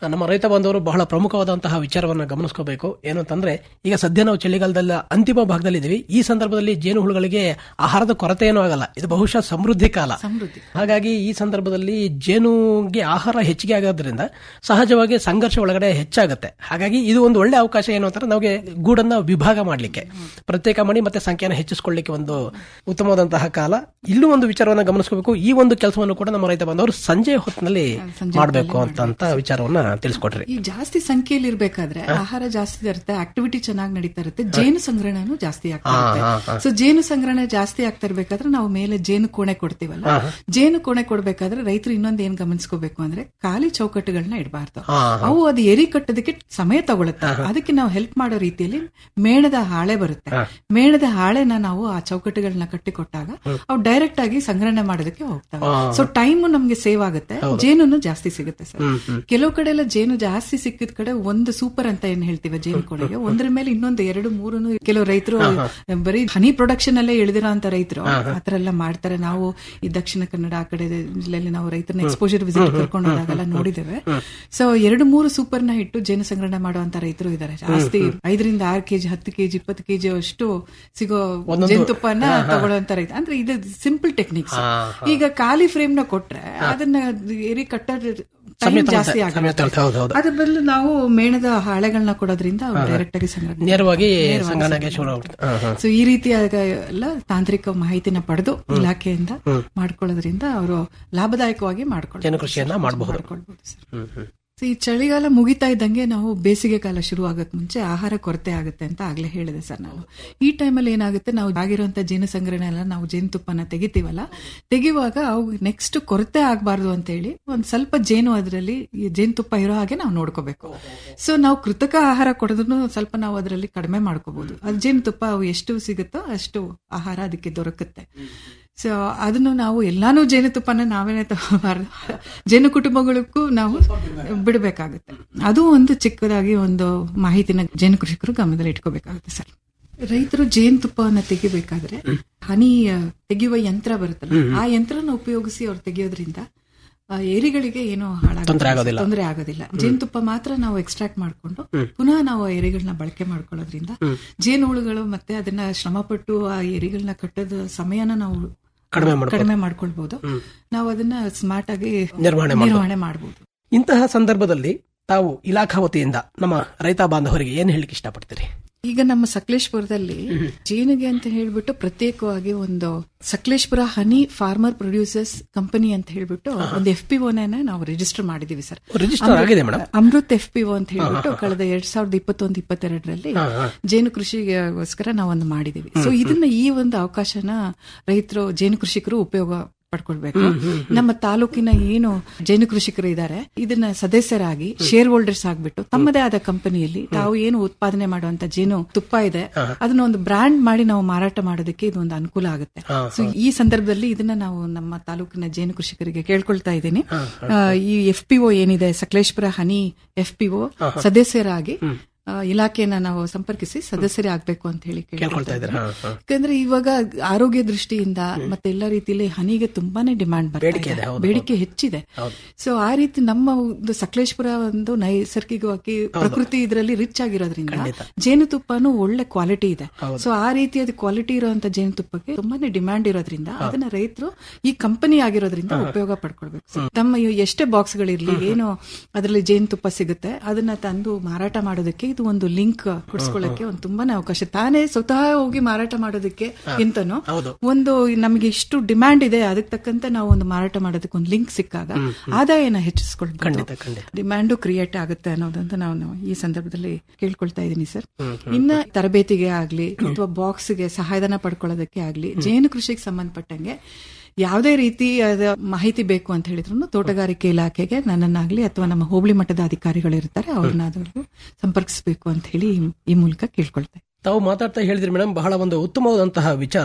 ನಮ್ಮ ರೈತ ಬಾಂಧವರು ಬಹಳ ಪ್ರಮುಖವಾದಂತಹ ವಿಚಾರವನ್ನು ಗಮನಿಸ್ಕೋಬೇಕು ಏನು ಅಂತಂದ್ರೆ ಈಗ ಸದ್ಯ ನಾವು ಚಳಿಗಾಲದಲ್ಲಿ ಅಂತಿಮ ಭಾಗದಲ್ಲಿ ಇದೀವಿ ಈ ಸಂದರ್ಭದಲ್ಲಿ ಜೇನುಹುಳುಗಳಿಗೆ ಆಹಾರದ ಕೊರತೆ ಏನೂ ಆಗಲ್ಲ ಇದು ಬಹುಶಃ ಸಮೃದ್ಧಿ ಕಾಲ ಹಾಗಾಗಿ ಈ ಸಂದರ್ಭದಲ್ಲಿ ಜೇನುಗೆ ಆಹಾರ ಹೆಚ್ಚಿಗೆ ಆಗೋದ್ರಿಂದ ಸಹಜವಾಗಿ ಸಂಘರ್ಷ ಒಳಗಡೆ ಹೆಚ್ಚಾಗುತ್ತೆ ಹಾಗಾಗಿ ಇದು ಒಂದು ಒಳ್ಳೆ ಅವಕಾಶ ಏನು ಅಂತಾರೆ ನಮಗೆ ಗೂಡನ್ನ ವಿಭಾಗ ಮಾಡಲಿಕ್ಕೆ ಪ್ರತ್ಯೇಕ ಮಾಡಿ ಮತ್ತೆ ಸಂಖ್ಯೆಯನ್ನು ಹೆಚ್ಚಿಸಿಕೊಳ್ಳಿಕ್ಕೆ ಒಂದು ಉತ್ತಮವಾದಂತಹ ಕಾಲ ಇಲ್ಲೂ ಒಂದು ವಿಚಾರವನ್ನು ಗಮನಿಸಬೇಕು ಈ ಒಂದು ಕೆಲಸವನ್ನು ಕೂಡ ನಮ್ಮ ರೈತ ಬಾಂಧವರು ಸಂಜೆ ಹೊತ್ತಿನಲ್ಲಿ ಮಾಡಬೇಕು ಅಂತ ಅಂತ ವಿಚಾರವನ್ನ ತಿಳಿಸ್ಕೊಟ್ರಿ ಈ ಜಾಸ್ತಿ ಸಂಖ್ಯೆಯಲ್ಲಿ ಇರ್ಬೇಕಾದ್ರೆ ಆಹಾರ ಜಾಸ್ತಿ ಇರುತ್ತೆ ಆಕ್ಟಿವಿಟಿ ಚೆನ್ನಾಗಿ ನಡೀತಾ ಇರುತ್ತೆ ಜೇನು ಸಂಗ್ರಹಣನು ಜಾಸ್ತಿ ಆಗ್ತಾ ಹಾ, ಹಾ, ಇರುತ್ತೆ ಹಾ. ಸೊ ಜೇನು ಸಂಗ್ರಹಣೆ ಜಾಸ್ತಿ ಆಗ್ತಾ ಇರ್ಬೇಕಾದ್ರೆ ನಾವು ಮೇಲೆ ಜೇನು ಕೋಣೆ ಕೊಡ್ತೀವಲ್ಲ ಹಾ. ಜೇನು ಕೋಣೆ ಕೊಡ್ಬೇಕಾದ್ರೆ ರೈತರು ಇನ್ನೊಂದ್ ಏನ್ ಗಮನಿಸ್ಕೋಬೇಕು ಅಂದ್ರೆ ಖಾಲಿ ಚೌಕಟ್ಟುಗಳನ್ನ ಇಡಬಾರ್ದು ಹಾ, ಹಾ. ಅವು ಅದು ಎರಿ ಕಟ್ಟೋದಕ್ಕೆ ಸಮಯ ತಗೊಳುತ್ತೆ ಅದಕ್ಕೆ ನಾವು ಹೆಲ್ಪ್ ಮಾಡೋ ರೀತಿಯಲ್ಲಿ ಮೇಣದ ಹಾಳೆ ಬರುತ್ತೆ ಮೇಣದ ಹಾಳೆನ ನಾವು ಆ ಚೌಕಟ್ಟುಗಳನ್ನ ಕಟ್ಟಿ ಕೊಟ್ಟಾಗ ಅವು ಡೈರೆಕ್ಟ್ ಆಗಿ ಸಂಗ್ರಹಣೆ ಮಾಡೋದಕ್ಕೆ ಹೋಗ್ತವೆ ಹಾ. ಸೊ ಟೈಮ್ ನಮ್ಗೆ ಸೇವ್ ಆಗುತ್ತೆ ಹೌದು. ಜೇನು ಜಾಸ್ತಿ ಸಿಗುತ್ತೆ ಸರ್ ಹ್ಮ್, ಹ್ಮ್. ಕೆಲವು ಕಡೆ ಎಲ್ಲ ಜೇನು ಜಾಸ್ತಿ ಸಿಕ್ಕಿದ ಕಡೆ ಒಂದು ಸೂಪರ್ ಅಂತ ಏನ್ ಹೇಳ್ತೀವಿ ಜೇನು ಕೊನೆಗೆ ಒಂದ್ರ ಮೇಲೆ ಇನ್ನೊಂದು ಎರಡು ಮೂರು ಕೆಲವು ರೈತರು ಹಾ, ಹಾ. ಬರೀ ಹನಿ ಪ್ರೊಡಕ್ಷನ್ ಅಲ್ಲೇ ಇಳಿದಿರೋ ಅಂತ ರೈತರು ಹಾ, ಹಾ. ಆತರ ಎಲ್ಲ ಮಾಡ್ತಾರೆ ನಾವು ಈ ದಕ್ಷಿಣ ಕನ್ನಡ ಆ ಕಡೆ ಜಿಲ್ಲೆಯಲ್ಲಿ ನಾವು ರೈತರನ್ನ ಎಕ್ಸ್ಪೋಜರ್ ವಿಸಿಟ್ ಕರ್ಕೊಂಡು ಹೋದಾಗೆಲ್ಲ ನೋಡಿದ್ದೇವೆ ಸೊ ಎರಡು ಮೂರು ಸೂಪರ್ ನ ಇಟ್ಟು ಜೇನು ಸಂಗ್ರಹಣೆ ಮಾಡುವಂತ ರೈತರು ಇದ್ದಾರೆ ಜಾಸ್ತಿ ಐದರಿಂದ ಆರು ಕೆಜಿ ಹತ್ತು ಕೆಜಿ ಇಪ್ಪತ್ತು ಕೆಜಿ ಅಷ್ಟು ಸಿಗೋ ಒಂದೊಂದು- ಜೇನುತುಪ್ಪನ ಹಾ, ಹಾ. ತಗೊಳ್ಳುವಂತ ರೈತ ಅಂದ್ರೆ ಇದು ಸಿಂಪಲ್ ಟೆಕ್ನಿಕ್ಸ್ ಹಾ, ಹಾ. ಈಗ ಖಾಲಿ ಫ್ರೇಮ್ ನ ಕೊಟ್ರೆ ಅದನ್ನ ಎರಿ ಕಟ್ಟೋದ್ ಸಮಯ ಟೈಮ್ ತಗೊಳುತ್ತೆ, ಜಾಸ್ತಿ ಸಮಯ ಆಗುತ್ತೆ ತಗೊಳುತ್ತೆ, ಹೌದು, ಹೌದು. ಅದ್ರ ಬದಲು ನಾವು ಮೇಣದ ಹಾಳೆಗಳನ್ನ ಕೊಡೋದ್ರಿಂದ ಹಾ. ಡೈರೆಕ್ಟ್ ಆಗಿ ಸಂಗ್ರಹಣೆ ನೇರವಾಗಿ ನೇರವಾಗಿ ಸಂಗ್ರಹಣೆಗೆ ಸಂಗ್ರಹಣೆ ಶುರು ಆಗ್ಬಿಡುತ್ತೆ. ಹಾ, ಹಾ. ಸೊ ಈ ರೀತಿಯಾದ ಎಲ್ಲ ತಾಂತ್ರಿಕ ಮಾಹಿತಿನ ಪಡೆದು ಹ್ಮ್. ಇಲಾಖೆಯಿಂದ ಹ್ಮ್. ಮಾಡ್ಕೊಳ್ಳೋದ್ರಿಂದ ಅವರು ಲಾಭದಾಯಕವಾಗಿ ಮಾಡ್ಕೊಳ್ಳಿ ಜನ ಕೃಷಿಯನ್ನ ಮಾಡಬಹುದು ಮಾಡ್ಕೊಳ್ಬೋದು ಸರ್ ಹ್ಮ್, ಹ್ಮ್. ಸೊ ಈ ಚಳಿಗಾಲ ಮುಗಿತಾ ಇದ್ದಂಗೆ ನಾವು ಬೇಸಿಗೆ ಕಾಲ ಶುರು ಆಗಕ್ ಮುಂಚೆ ಆಹಾರ ಕೊರತೆ ಆಗುತ್ತೆ ಅಂತ ಆಗ್ಲೇ ಹೇಳಿದೆ ಸರ್ ನಾನು ಈ ಟೈಮಲ್ಲಿ ಏನಾಗುತ್ತೆ ನಾವು ಆಗಿರುವಂತ ಜೇನು ಸಂಗ್ರಹಣೆ ಎಲ್ಲ ನಾವು ಜೇನುತುಪ್ಪನ ತೆಗಿತೀವಲ್ಲ ತೆಗೆಯುವಾಗ ಅವು ನೆಕ್ಸ್ಟ್ ಕೊರತೆ ಆಗಬಾರ್ದು ಅಂತ ಹೇಳಿ ಒಂದ್ ಸ್ವಲ್ಪ ಜೇನು ಅದರಲ್ಲಿ ಜೇನುತುಪ್ಪ ಇರೋ ಹಾಗೆ ನಾವು ನೋಡ್ಕೋಬೇಕು ಸೊ ನಾವು ಕೃತಕ ಆಹಾರ ಕೊಡೋದನ್ನು ಸ್ವಲ್ಪ ನಾವು ಅದರಲ್ಲಿ ಕಡಿಮೆ ಮಾಡ್ಕೋಬಹುದು ಅದು ಜೇನುತುಪ್ಪ ಅವು ಎಷ್ಟು ಸಿಗುತ್ತೋ ಅಷ್ಟು ಆಹಾರ ಅದಕ್ಕೆ ದೊರಕುತ್ತೆ ಸೊ ಅದನ್ನು ನಾವು ಎಲ್ಲಾನು ಜೇನುತುಪ್ಪನ ನಾವೇನೆ ತಗೋಬಾರ್ದು ಜೇನು ಕುಟುಂಬಗಳಿಗೂ ನಾವು ಬಿಡಬೇಕಾಗುತ್ತೆ ಅದು ಒಂದು ಚಿಕ್ಕದಾಗಿ ಒಂದು ಮಾಹಿತಿನ ಜೇನು ಕೃಷಿಕರು ಗಮನದಲ್ಲಿ ಇಟ್ಕೋಬೇಕಾಗುತ್ತೆ ಸರ್ ರೈತರು ಜೇನುತುಪ್ಪವನ್ನ ತೆಗಿಬೇಕಾದ್ರೆ ಹನಿ ಆ, ತೆಗೆಯುವ ಯಂತ್ರ ಬರುತ್ತಲ್ಲ ಹ್ಮ್. ಆ ಯಂತ್ರನ ಉಪಯೋಗಿಸಿ ಅವ್ರು ತೆಗೆಯೋದ್ರಿಂದ ಆ, ಏರಿಗಳಿಗೆ ಏನು ತೊಂದ್ರೆ ಆಗೋದಿಲ್ಲ. ತೊಂದರೆ ಆಗೋದಿಲ್ಲ ಜೇನುತುಪ್ಪ ಮಾತ್ರ ನಾವು ಎಕ್ಸ್ಟ್ರಾಕ್ಟ್ ಮಾಡ್ಕೊಂಡು ಹ್ಮ್. ಪುನಃ ನಾವು ಆ ಎರಿಗಳನ್ನ ಬಳಕೆ ಮಾಡ್ಕೊಳ್ಳೋದ್ರಿಂದ ಹ್ಮ್. ಜೇನುಹುಳುಗಳು ಮತ್ತೆ ಅದನ್ನ ಶ್ರಮಪಟ್ಟು ಆ ಎರಿಗಳನ್ನ ಕಟ್ಟೋದ ಸಮಯನ ನಾವು ಕಡಿಮೆ ಮಾಡ್ಬೋದು. ಕಡಿಮೆ ಮಾಡ್ಕೊಳ್ಬಹುದು ಹ್ಮ್. ನಾವು ಅದನ್ನ ಸ್ಮಾರ್ಟ್ ಆಗಿ ನಿರ್ವಹಣೆ ಮಾಡ್ಬೋದು. ನಿರ್ವಹಣೆ ಮಾಡಬಹುದು ಇಂತಹ ಸಂದರ್ಭದಲ್ಲಿ ತಾವು ಇಲಾಖಾ ವತಿಯಿಂದ ನಮ್ಮ ರೈತ ಬಾಂಧವರಿಗೆ ಏನ್ ಹೇಳಲಿಕ್ಕೆ ಇಷ್ಟಪಡ್ತೀರಿ ಈಗ ನಮ್ಮ ಸಕಲೇಶ್ಪುರದಲ್ಲಿ ಜೇನಿಗೆ ಅಂತ ಹೇಳ್ಬಿಟ್ಟು ಪ್ರತ್ಯೇಕವಾಗಿ ಒಂದು Sakleshpur honey farmer producers company ಅಂತ ಹೇಳ್ಬಿಟ್ಟು ಒಂದು ಎಫ್ ಪಿ ಓನ ನಾವು ರಿಜಿಸ್ಟರ್ ಮಾಡಿದೀವಿ ಸರ್ ರಿಜಿಸ್ಟರ್ ಆಗಿದೆ madam Amrut F P O ಅಂತ ಹೇಳ್ಬಿಟ್ಟು ಹಾ, ಹಾ, ಹಾ. ಕಳೆದ ಎರಡ್ ಸಾವಿರದ ಇಪ್ಪತ್ತೊಂದು ಇಪ್ಪತ್ತೆರಡರಲ್ಲಿ ಹಾ, ಹಾ. ಜೇನು ಕೃಷಿಗೋಸ್ಕರ ನಾವೊಂದು ಮಾಡಿದೀವಿ ಸೊ ಹ್ಮ್, ಇದನ್ನ ಈ ಒಂದು ಅವಕಾಶನ ರೈತರು ಜೇನು ಕೃಷಿಕರು ಉಪಯೋಗ ಪಡ್ಕೊಳ್ಬೇಕು ಹ್ಮ್, ಹ್ಮ್, ಹ್ಮ್. ನಮ್ಮ ತಾಲೂಕಿನ ಏನು ಜೇನು ಕೃಷಿಕರು ಇದ್ದಾರೆ ಇದನ್ನ ಸದಸ್ಯರಾಗಿ ಶೇರ್ ಹೋಲ್ಡರ್ಸ್ ಆಗ್ಬಿಟ್ಟು ತಮ್ಮದೇ ಆದ ಕಂಪನಿಯಲ್ಲಿ ತಾವು ಏನು ಉತ್ಪಾದನೆ ಮಾಡುವಂತ ಜೇನು ತುಪ್ಪ ಇದೆ ಹಾ. ಅದನ್ನ ಒಂದು ಬ್ರಾಂಡ್ ಮಾಡಿ ನಾವು ಮಾರಾಟ ಮಾಡೋದಕ್ಕೆ ಇದು ಒಂದು ಅನುಕೂಲ ಆಗುತ್ತೆ ಹಾ, ಸೊ ಈ ಸಂದರ್ಭದಲ್ಲಿ ಇದನ್ನ ನಾವು ನಮ್ಮ ತಾಲೂಕಿನ ಜೇನು ಕೃಷಿಕರಿಗೆ ಕೇಳ್ಕೊಳ್ತಾ ಇದ್ದೀನಿ ಹಾ, ಆ, ಈ ಎಫ್ ಪಿ ಒ ಏನಿದೆ Sakleshpur honey F P O ಹಾ, ಹಾ. ಸದಸ್ಯರಾಗಿ ಹ್ಮ್. ಆ, ಇಲಾಖೆಯನ್ನ ನಾವು ಸಂಪರ್ಕಿಸಿ ಸದಸ್ಯರೇ ಆಗ್ಬೇಕು ಅಂತ ಹೇಳಿ ಕೇಳ್ಕೊಳ್ತಾ ಕೇಳ್ಕೊಳ್ತಾ ಇದ್ದಾರೆ ಇದ್ದೀನಿ. ಹಾ, ಹಾ. ಯಾಕಂದ್ರೆ ಇವಾಗ ಆರೋಗ್ಯ ದೃಷ್ಟಿಯಿಂದ ಮತ್ತೆ ಎಲ್ಲ ರೀತಿಯಲ್ಲಿ ಹನಿಗೆ ತುಂಬಾನೇ ಡಿಮಾಂಡ್ ಬೇಡಿಕೆ ಬರ್ತಾ ಇದೆ, ಇದೆ ಹೌದು, ಬೇಡಿಕೆ ಹೆಚ್ಚಿದೆ ಹೌದು. ಸೊ ಆ ರೀತಿ ನಮ್ಮ ಒಂದು ಸಕಲೇಶ್ಪುರ ಒಂದು ನೈಸರ್ಗಿಕವಾಗಿ ಪ್ರಕೃತಿ ಇದರಲ್ಲಿ ರಿಚ್ ಆಗಿರೋದ್ರಿಂದ ಖಂಡಿತ. ಜೇನುತುಪ್ಪನೂ ಒಳ್ಳೆ ಕ್ವಾಲಿಟಿ ಇದೆ ಹೌದು. ಸೊ ಆ ರೀತಿಯಾದ ಕ್ವಾಲಿಟಿ ಇರುವಂತ ಜೇನುತುಪ್ಪಕ್ಕೆ ತುಂಬಾನೇ ಡಿಮ್ಯಾಂಡ್ ಇರೋದ್ರಿಂದ ಅದನ್ನ ರೈತರು ಈ ಕಂಪನಿ ಆಗಿರೋದ್ರಿಂದ ಉಪಯೋಗ ಪಡ್ಕೊಳ್ಬೇಕು So, ತಮ್ಮ ಇವು ಎಷ್ಟೇ ಬಾಕ್ಸ್ ಗಳಿರ್ಲಿ ಏನು ಅದರಲ್ಲಿ ಜೇನುತುಪ್ಪ ಸಿಗುತ್ತೆ ಅದನ್ನ ತಂದು ಮಾರಾಟ ಮಾಡೋದಕ್ಕೆ ಇದು ಒಂದು ಲಿಂಕ್ ಕೊಡಿಸ್ಕೊಳ್ಳಕ್ಕೆ ಒಂದು ತುಂಬಾನೇ ಅವಕಾಶ ತಾನೇ ಸ್ವತಃ ಹೋಗಿ ಮಾರಾಟ ಮಾಡೋದಕ್ಕೆ ಇಂತನೂ ಹೌದು. ಒಂದು ನಮಗೆ ಇಷ್ಟು ಡಿಮ್ಯಾಂಡ್ ಇದೆ ಅದಕ್ಕೆ ತಕ್ಕಂತೆ ನಾವು ಒಂದು ಮಾರಾಟ ಮಾಡೋದಕ್ಕೆ ಒಂದು ಲಿಂಕ್ ಸಿಕ್ಕಾಗ ಹ್ಮ್, ಹ್ಮ್. ಆದಾಯನ ಹೆಚ್ಚಿಸ್ಕೊಳ್ಬಹುದು ಖಂಡಿತ ಖಂಡಿತ ಡಿಮ್ಯಾಂಡು ಕ್ರಿಯೇಟ್ ಆಗುತ್ತೆ ಅನ್ನೋದಂತ ನಾನು ಈ ಸಂದರ್ಭದಲ್ಲಿ ಕೇಳ್ಕೊಳ್ತಾ ಇದ್ದೀನಿ ಸರ್ ಹ್ಮ್, ಹ್ಮ್. ಇನ್ನ ತರಬೇತಿಗೆ ಆಗ್ಲಿ ಅಥವಾ ಬಾಕ್ಸ್ಗೆ ಸಹಾಯಧನ ಪಡ್ಕೊಳ್ಳೋದಕ್ಕೆ ಆಗ್ಲಿ ಜೇನು ಕೃಷಿಗೆ ಸಂಬಂಧಪಟ್ಟಂಗೆ ಯಾವುದೇ ರೀತಿ ಅದ ಮಾಹಿತಿ ಬೇಕು ಅಂತ ಹೇಳಿದ್ರು ತೋಟಗಾರಿಕೆ ಇಲಾಖೆಗೆ ನನ್ನನ್ನಾಗ್ಲಿ ಅಥವಾ ನಮ್ಮ ಹೋಬಳಿ ಮಟ್ಟದ ಅಧಿಕಾರಿಗಳು ಇರ್ತಾರೆ ಅವ್ರನ್ನಾದ್ರೂ ಸಂಪರ್ಕಿಸಬೇಕು ಅಂತ ಹೇಳಿ ಈ- ಈ ಮೂಲಕ ಕೇಳ್ಕೊಳ್ತಾ ಇದ್ದೀನಿ. ತಾವು ಮಾತಾಡ್ತಾ ಹೇಳಿದ್ರಿ ಮೇಡಮ್ ಬಹಳ ಒಂದು ಉತ್ತಮವಾದಂತಹ ವಿಚಾರ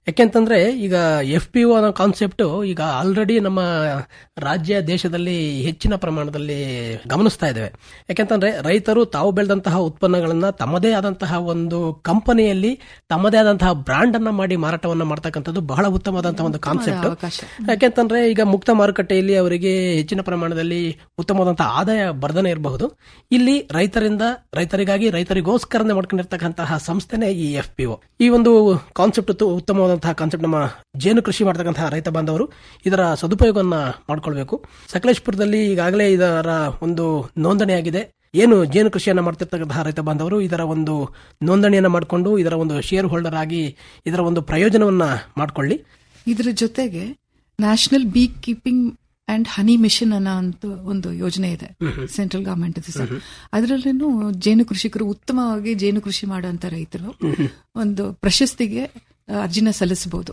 ಯಾಕೆಂತಂದ್ರೆ ಈಗ ಎಫ್ ಪಿ ಒ ಅನ್ನೋ ಕಾನ್ಸೆಪ್ಟ್ ಈಗ ಆಲ್ರೆಡಿ ನಮ್ಮ ರಾಜ್ಯ ದೇಶದಲ್ಲಿ ಹೆಚ್ಚಿನ ಪ್ರಮಾಣದಲ್ಲಿ ಗಮನಿಸ್ತಾ ಇದ್ದೇವೆ ಯಾಕೆಂತಂದ್ರೆ ರೈತರು ತಾವು ಬೆಳೆದಂತಹ ಉತ್ಪನ್ನಗಳನ್ನ ತಮ್ಮದೇ ಆದಂತಹ ಒಂದು ಕಂಪನಿಯಲ್ಲಿ ತಮ್ಮದೇ ಆದಂತಹ ಬ್ರಾಂಡ್ ಅನ್ನ ಮಾಡಿ ಮಾರಾಟವನ್ನ ಮಾಡ್ತಕ್ಕಂಥದ್ದು ಬಹಳ ಉತ್ತಮವಾದಂತಹ ಒಂದು ಕಾನ್ಸೆಪ್ಟ್ ಅವಕಾಶ. ಯಾಕೆಂತಂದ್ರೆ ಈಗ ಮುಕ್ತ ಮಾರುಕಟ್ಟೆಯಲ್ಲಿ ಅವರಿಗೆ ಹೆಚ್ಚಿನ ಪ್ರಮಾಣದಲ್ಲಿ ಉತ್ತಮವಾದಂತಹ ಆದಾಯ ಬರ್ಧನೆ ಇರಬಹುದು ಇಲ್ಲಿ ರೈತರಿಂದ ರೈತರಿಗಾಗಿ ರೈತರಿಗೋಸ್ಕರನೇ ಮಾಡ್ಕೊಂಡಿರ್ತಕ್ಕಂತಹ ಸಂಸ್ಥೆನೇ ಈ ಎಫ್ ಪಿ ಈ ಒಂದು ಕಾನ್ಸೆಪ್ಟ್ ಉತ್ತಮವಾದಂತಹ ಕಾನ್ಸೆಪ್ಟ್ ನಮ್ಮ ಜೇನು ಕೃಷಿ ಮಾಡ್ತಕ್ಕಂತಹ ರೈತ ಬಾಂಧವರು ಇದರ ಸದುಪಯೋಗವನ್ನ ಮಾಡ್ಕೊಳ್ಬೇಕು ಸಕಲೇಶ್ಪುರದಲ್ಲಿ ಈಗಾಗಲೇ ಇದರ ಒಂದು ನೋಂದಣಿ ಆಗಿದೆ ಏನು ಜೇನು ಕೃಷಿಯನ್ನ ಮಾಡ್ತಿರ್ತಕ್ಕಂತಹ ರೈತ ಬಾಂಧವರು ಇದರ ಒಂದು ನೋಂದಣಿಯನ್ನ ಮಾಡಿಕೊಂಡು ಇದರ ಒಂದು ಶೇರ್ ಹೋಲ್ಡರ್ ಆಗಿ ಇದರ ಒಂದು ಪ್ರಯೋಜನವನ್ನ ಮಾಡ್ಕೊಳ್ಳಿ ಇದ್ರ ಜೊತೆಗೆ national bee keeping and honey mission ಅನ್ನೋ ಅಂತ ಒಂದು ಯೋಜನೆ ಇದೆ ಸೆಂಟ್ರಲ್ ಗವರ್ಮೆಂಟ್ ಅದರಲ್ಲೂ ಜೇನು ಕೃಷಿಕರು ಉತ್ತಮವಾಗಿ ಜೇನು ಕೃಷಿ ಮಾಡುವಂತ ರೈತರು ಒಂದು ಪ್ರಶಸ್ತಿಗೆ ಆ, ಅರ್ಜಿನ ಸಲ್ಲಿಸಬಹುದು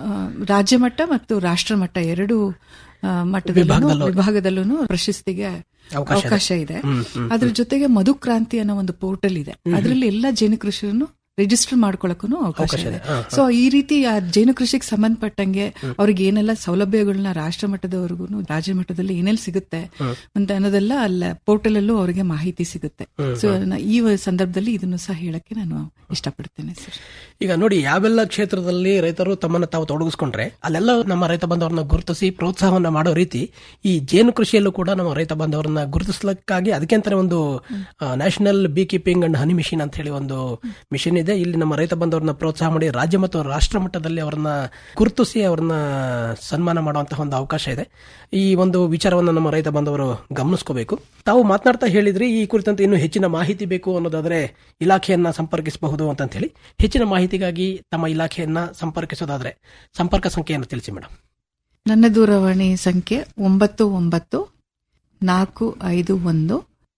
ರಾಜ್ಯ ಮಟ್ಟ ಮತ್ತು ರಾಷ್ಟ್ರ ಮಟ್ಟ ಎರಡು ಆ, ಮಟ್ಟದಲ್ಲೂ ವಿಭಾಗದಲ್ಲೂ. ವಿಭಾಗದಲ್ಲೂ ಪ್ರಶಸ್ತಿಗೆ ಅವಕಾಶ ಇದೆ. ಅವಕಾಶ ಇದೆ ಹ್ಮ್, ಹ್ಮ್, ಅದ್ರ ಜೊತೆಗೆ ಮಧುಕ್ರಾಂತಿ ಅನ್ನೋ ಒಂದು ಪೋರ್ಟಲ್ ಇದೆ ಅದರಲ್ಲಿ ಎಲ್ಲ ಜೇನು ಕೃಷಿಯನ್ನು ರಿಜಿಸ್ಟರ್ ಮಾಡ್ಕೊಳಕ್ಕೂ ಅವಕಾಶ ಅವಕಾಶ ಇದೆ ಇದೆ. ಹಾ, ಹಾ. ಸೊ ಈ ರೀತಿ ಆ ಜೇನು ಕೃಷಿಗೆ ಸಂಬಂಧಪಟ್ಟಂಗೆ ಅವ್ರಿಗೆ ಏನೆಲ್ಲ ಸೌಲಭ್ಯಗಳನ್ನ ರಾಷ್ಟ್ರ ಮಟ್ಟದವರೆಗೂ ರಾಜ್ಯ ಮಟ್ಟದಲ್ಲಿ ಏನೆಲ್ಲ ಸಿಗುತ್ತೆ ಹ್ಮ್. ಅಂತ ಅನ್ನೋದೆಲ್ಲ ಅಲ್ಲ ಪೋರ್ಟಲ್ ಅಲ್ಲೂ ಅವರಿಗೆ ಮಾಹಿತಿ ಸಿಗುತ್ತೆ ಹ್ಮ್, ಸೊ ಹ್ಮ್. ಈ ಸಂದರ್ಭದಲ್ಲಿ ಇದನ್ನು ಸಹ ಹೇಳಕ್ಕೆ ನಾನು ಇಷ್ಟಪಡ್ತೇನೆ ಸರ್ ಈಗ ನೋಡಿ ಯಾವೆಲ್ಲ ಕ್ಷೇತ್ರದಲ್ಲಿ ರೈತರು ತಮ್ಮನ್ನ ತಾವು ತೊಡಗಿಸ್ಕೊಂಡ್ರೆ ಅಲ್ಲೆಲ್ಲ ನಮ್ಮ ರೈತ ಬಾಂಧವರನ್ನ ಗುರುತಿಸಿ ಪ್ರೋತ್ಸಾಹವನ್ನ ಮಾಡೋ ರೀತಿ ಈ ಜೇನು ಕೃಷಿಯಲ್ಲೂ ಕೂಡ ನಮ್ಮ ರೈತ ಬಾಂಧವರನ್ನ ಗುರುತಿಸ್ಲಿಕ್ಕಾಗಿ ಅದಕ್ಕೆ ಅಂತಾನೆ ಒಂದು national bee keeping and honey mission ಅಂತ ಹೇಳಿ ಒಂದು ಮಿಷನ್ ಇದೆ ಇಲ್ಲಿ ನಮ್ಮ ರೈತ ಬಾಂಧವರನ್ನ ಪ್ರೋತ್ಸಾಹ ಮಾಡಿ ರಾಜ್ಯ ಮತ್ತು ರಾಷ್ಟ್ರ ಮಟ್ಟದಲ್ಲಿ ಅವರನ್ನ ಗುರುತಿಸಿ ಅವರನ್ನ ಸನ್ಮಾನ ಮಾಡುವಂತಹ ಒಂದು ಅವಕಾಶ ಇದೆ ಈ ಒಂದು ವಿಚಾರವನ್ನು ನಮ್ಮ ರೈತ ಬಾಂಧವರು ಗಮನಿಸ್ಕೋಬೇಕು ತಾವು ಮಾತನಾಡ್ತಾ ಹೇಳಿದ್ರಿ ಈ ಕುರಿತಂತೆ ಇನ್ನೂ ಹೆಚ್ಚಿನ ಮಾಹಿತಿ ಬೇಕು ಅನ್ನೋದಾದ್ರೆ ಇಲಾಖೆಯನ್ನ ಸಂಪರ್ಕಿಸಬಹುದು ಅಂತ ಹೇಳಿ ಹೆಚ್ಚಿನ ಮಾಹಿತಿಗಾಗಿ ತಮ್ಮ ಇಲಾಖೆಯನ್ನ ಸಂಪರ್ಕಿಸೋದಾದ್ರೆ ಸಂಪರ್ಕ ಸಂಖ್ಯೆಯನ್ನು ತಿಳಿಸಿ ಮೇಡಮ್ ನನ್ನ ದೂರವಾಣಿ ಸಂಖ್ಯೆ ಒಂಬತ್ತು ಒಂಬತ್ತು ನಾಲ್ಕು ಐದು ಒಂದು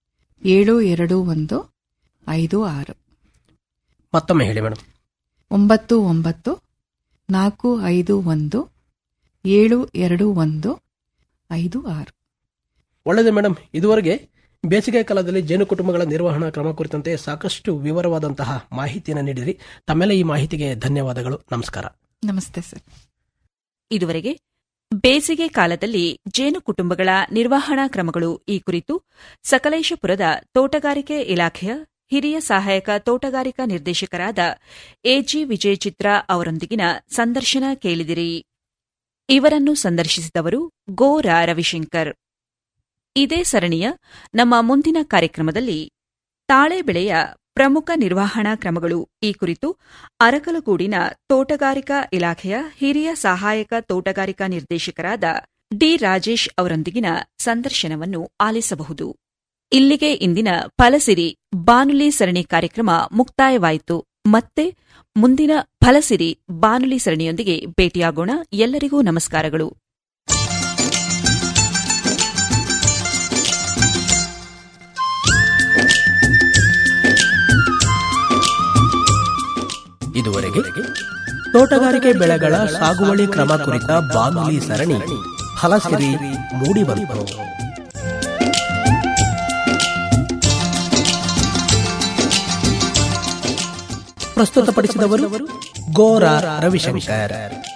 ಏಳು ಎರಡು ಒಂದು ಐದು ಆರು ಮತ್ತೊಮ್ಮೆ ಹೇಳಿ ಮೇಡಮ್ ಒಂಬತ್ತು ಒಂಬತ್ತು ನಾಲ್ಕು ಐದು ಒಂದು ಏಳು ಎರಡು ಒಂದು ಐದು ಆರು ಒಳ್ಳೆಯದು ಮೇಡಮ್ ಇದುವರೆಗೆ ಬೇಸಿಗೆ ಕಾಲದಲ್ಲಿ ಜೇನು ಕುಟುಂಬಗಳ ನಿರ್ವಹಣಾ ಕ್ರಮ ಕುರಿತಂತೆ ಸಾಕಷ್ಟು ವಿವರವಾದಂತಹ ಮಾಹಿತಿಯನ್ನು ನೀಡಿದ್ರಿ ತಮ್ಮೆಲ್ಲ ಈ ಮಾಹಿತಿಗೆ ಧನ್ಯವಾದಗಳು ನಮಸ್ಕಾರ ನಮಸ್ತೆ ಸರ್ ಇದುವರೆಗೆ ಬೇಸಿಗೆ ಕಾಲದಲ್ಲಿ ಜೇನು ಕುಟುಂಬಗಳ ನಿರ್ವಹಣಾ ಕ್ರಮಗಳು ಈ ಕುರಿತು ಸಕಲೇಶಪುರದ ತೋಟಗಾರಿಕೆ ಇಲಾಖೆಯ ಹಿರಿಯ ಸಹಾಯಕ ತೋಟಗಾರಿಕಾ ನಿರ್ದೇಶಕರಾದ ಎಜಿ ವಿಜಯ ಚಿತ್ರ ಅವರೊಂದಿಗಿನ ಸಂದರ್ಶನ ಕೇಳಿದಿರಿ ಇವರನ್ನು ಸಂದರ್ಶಿಸಿದವರು ಗೋರಾ ರವಿಶಂಕರ್ ಇದೇ ಸರಣಿಯ ನಮ್ಮ ಮುಂದಿನ ಕಾರ್ಯಕ್ರಮದಲ್ಲಿ ತಾಳೆ ಬೆಳೆಯ ಪ್ರಮುಖ ನಿರ್ವಹಣಾ ಕ್ರಮಗಳು ಈ ಕುರಿತು ಅರಕಲಗೂಡಿನ ತೋಟಗಾರಿಕಾ ಇಲಾಖೆಯ ಹಿರಿಯ ಸಹಾಯಕ ತೋಟಗಾರಿಕಾ ನಿರ್ದೇಶಕರಾದ ಡಿ ರಾಜೇಶ್ ಅವರೊಂದಿಗಿನ ಸಂದರ್ಶನವನ್ನು ಆಲಿಸಬಹುದು ಇಲ್ಲಿಗೆ ಇಂದಿನ ಫಲಸಿರಿ ಬಾನುಲಿ ಸರಣಿ ಕಾರ್ಯಕ್ರಮ ಮುಕ್ತಾಯವಾಯಿತು ಮತ್ತೆ ಮುಂದಿನ ಫಲಸಿರಿ ಬಾನುಲಿ ಸರಣಿಯೊಂದಿಗೆ ಭೇಟಿಯಾಗೋಣ ಎಲ್ಲರಿಗೂ ನಮಸ್ಕಾರಗಳು ಇದುವರೆಗೆ ತೋಟಗಾರಿಕೆ ಬೆಳೆಗಳ ಸಾಗುವಳಿ ಕ್ರಮ ಕುರಿತ ಬಾನುಲಿ ಸರಣಿ ಫಲಸಿರಿ ಮೂಡಿಬಂತು ಪ್ರಸ್ತುತಪಡಿಸಿದವರು ಗೋರ ರವಿಶಂಕರ್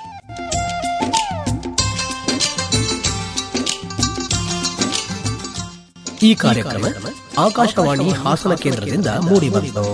ಈ ಕಾರ್ಯಕ್ರಮ ಆಕಾಶವಾಣಿ ಹಾಸನ ಕೇಂದ್ರದಿಂದ ಮೂಡಿಬಂತು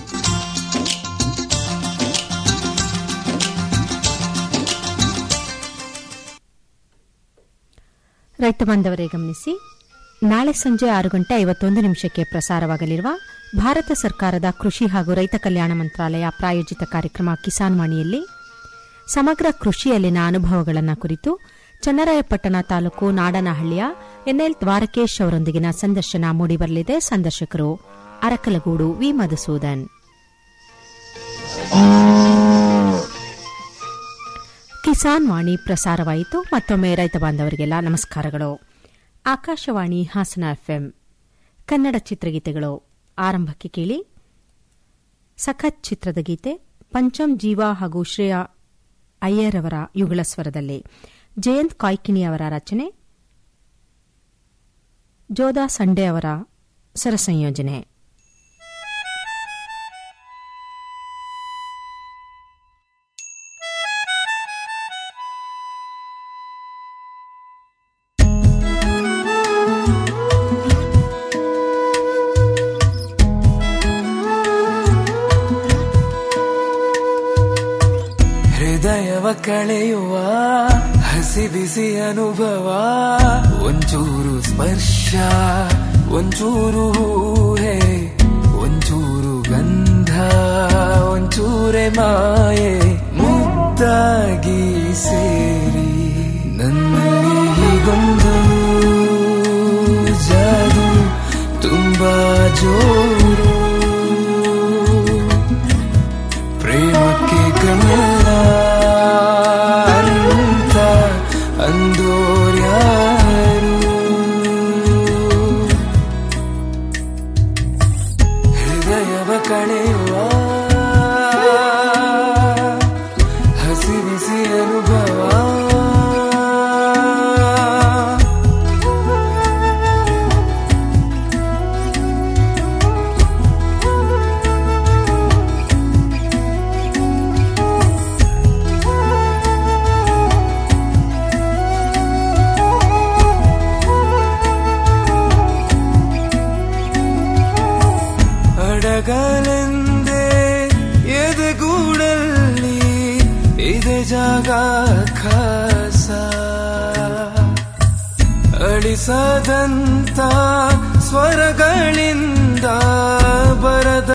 ರೈತ ಬಾಂಧವರೇ ಗಮನಿಸಿ ನಾಳೆ ಸಂಜೆ ಆರು ಗಂಟೆ ಐವತ್ತೊಂದು ನಿಮಿಷಕ್ಕೆ ಪ್ರಸಾರವಾಗಲಿರುವ ಭಾರತ ಸರ್ಕಾರದ ಕೃಷಿ ಹಾಗೂ ರೈತ ಕಲ್ಯಾಣ ಮಂತ್ರಾಲಯ ಪ್ರಾಯೋಜಿತ ಕಾರ್ಯಕ್ರಮ ಕಿಸಾನ್ ವಾಣಿಯಲ್ಲಿ ಸಮಗ್ರ ಕೃಷಿಯಲ್ಲಿನ ಅನುಭವಗಳನ್ನು ಕುರಿತು ಚನ್ನರಾಯಪಟ್ಟಣ ತಾಲೂಕು ನಾಡನಹಳ್ಳಿಯ ಎನ್ಎಲ್ ದ್ವಾರಕೇಶ್ ಅವರೊಂದಿಗಿನ ಸಂದರ್ಶನ ಮೂಡಿಬರಲಿದೆ ಸಂದರ್ಶಕರು ಅರಕಲಗೂಡು ವಿ ಮಧುಸೂದನ್ ಕಿಸಾನ್ ವಾಣಿ ಪ್ರಸಾರವಾಯಿತು ಮತ್ತೊಮ್ಮೆ ರೈತ ಬಾಂಧವರಿಗೆಲ್ಲ ನಮಸ್ಕಾರಗಳು ಆಕಾಶವಾಣಿ ಹಾಸನ ಎಫ್ಎಂ ಕನ್ನಡ ಚಿತ್ರಗೀತೆಗಳು ಆರಂಭಕ್ಕೆ ಕೇಳಿ ಸಖತ್ ಚಿತ್ರದ ಗೀತೆ ಪಂಚಮ್ ಜೀವ ಹಾಗೂ ಶ್ರೇಯಾ ಅಯ್ಯರ್ ಅವರ ಯುಗಳ ಸ್ವರದಲ್ಲಿ ಜಯಂತ್ ಕಾಯ್ಕಿಣಿ ಅವರ ರಚನೆ ಜೋದಾ ಸಂಡೆ ಅವರ ಸ್ವರಸಂಯೋಜನೆ ಕಳೆಯುವ ಹಸಿ ಬಿಸಿ ಅನುಭವ ಒಂಚೂರು ಸ್ಪರ್ಶ ಒಂಚೂರು ಹೂಹೆ ಒಂಚೂರು ಗಂಧ ಒಂಚೂರೆ ಮಾಯೆ ಮುದ್ದಾಗಿ ಸೇರಿ ನನ್ನಲ್ಲಿ ಹೀಗೊಂದು ಜಾದು ತುಂಬಾ ಜೋರು ಪ್ರೇಮಕ್ಕೆ ಕಣ್ಣಲ್ಲ ಅಂತ ಅಂದೋರ್ಯಾರು ಹೃದಯವ ಕಳೆಯುವ ಹಸಿ ಬಿಸಿ ಅನುಭವ ಅಡಗಲೆಂದೇ ಎದೆಗೂಡಲ್ಲಿ ಇದೆ ಜಾಗ ಖಾಸ ಅಳಿಸದಂತ ಸ್ವರಗಳಿಂದ ಬರದ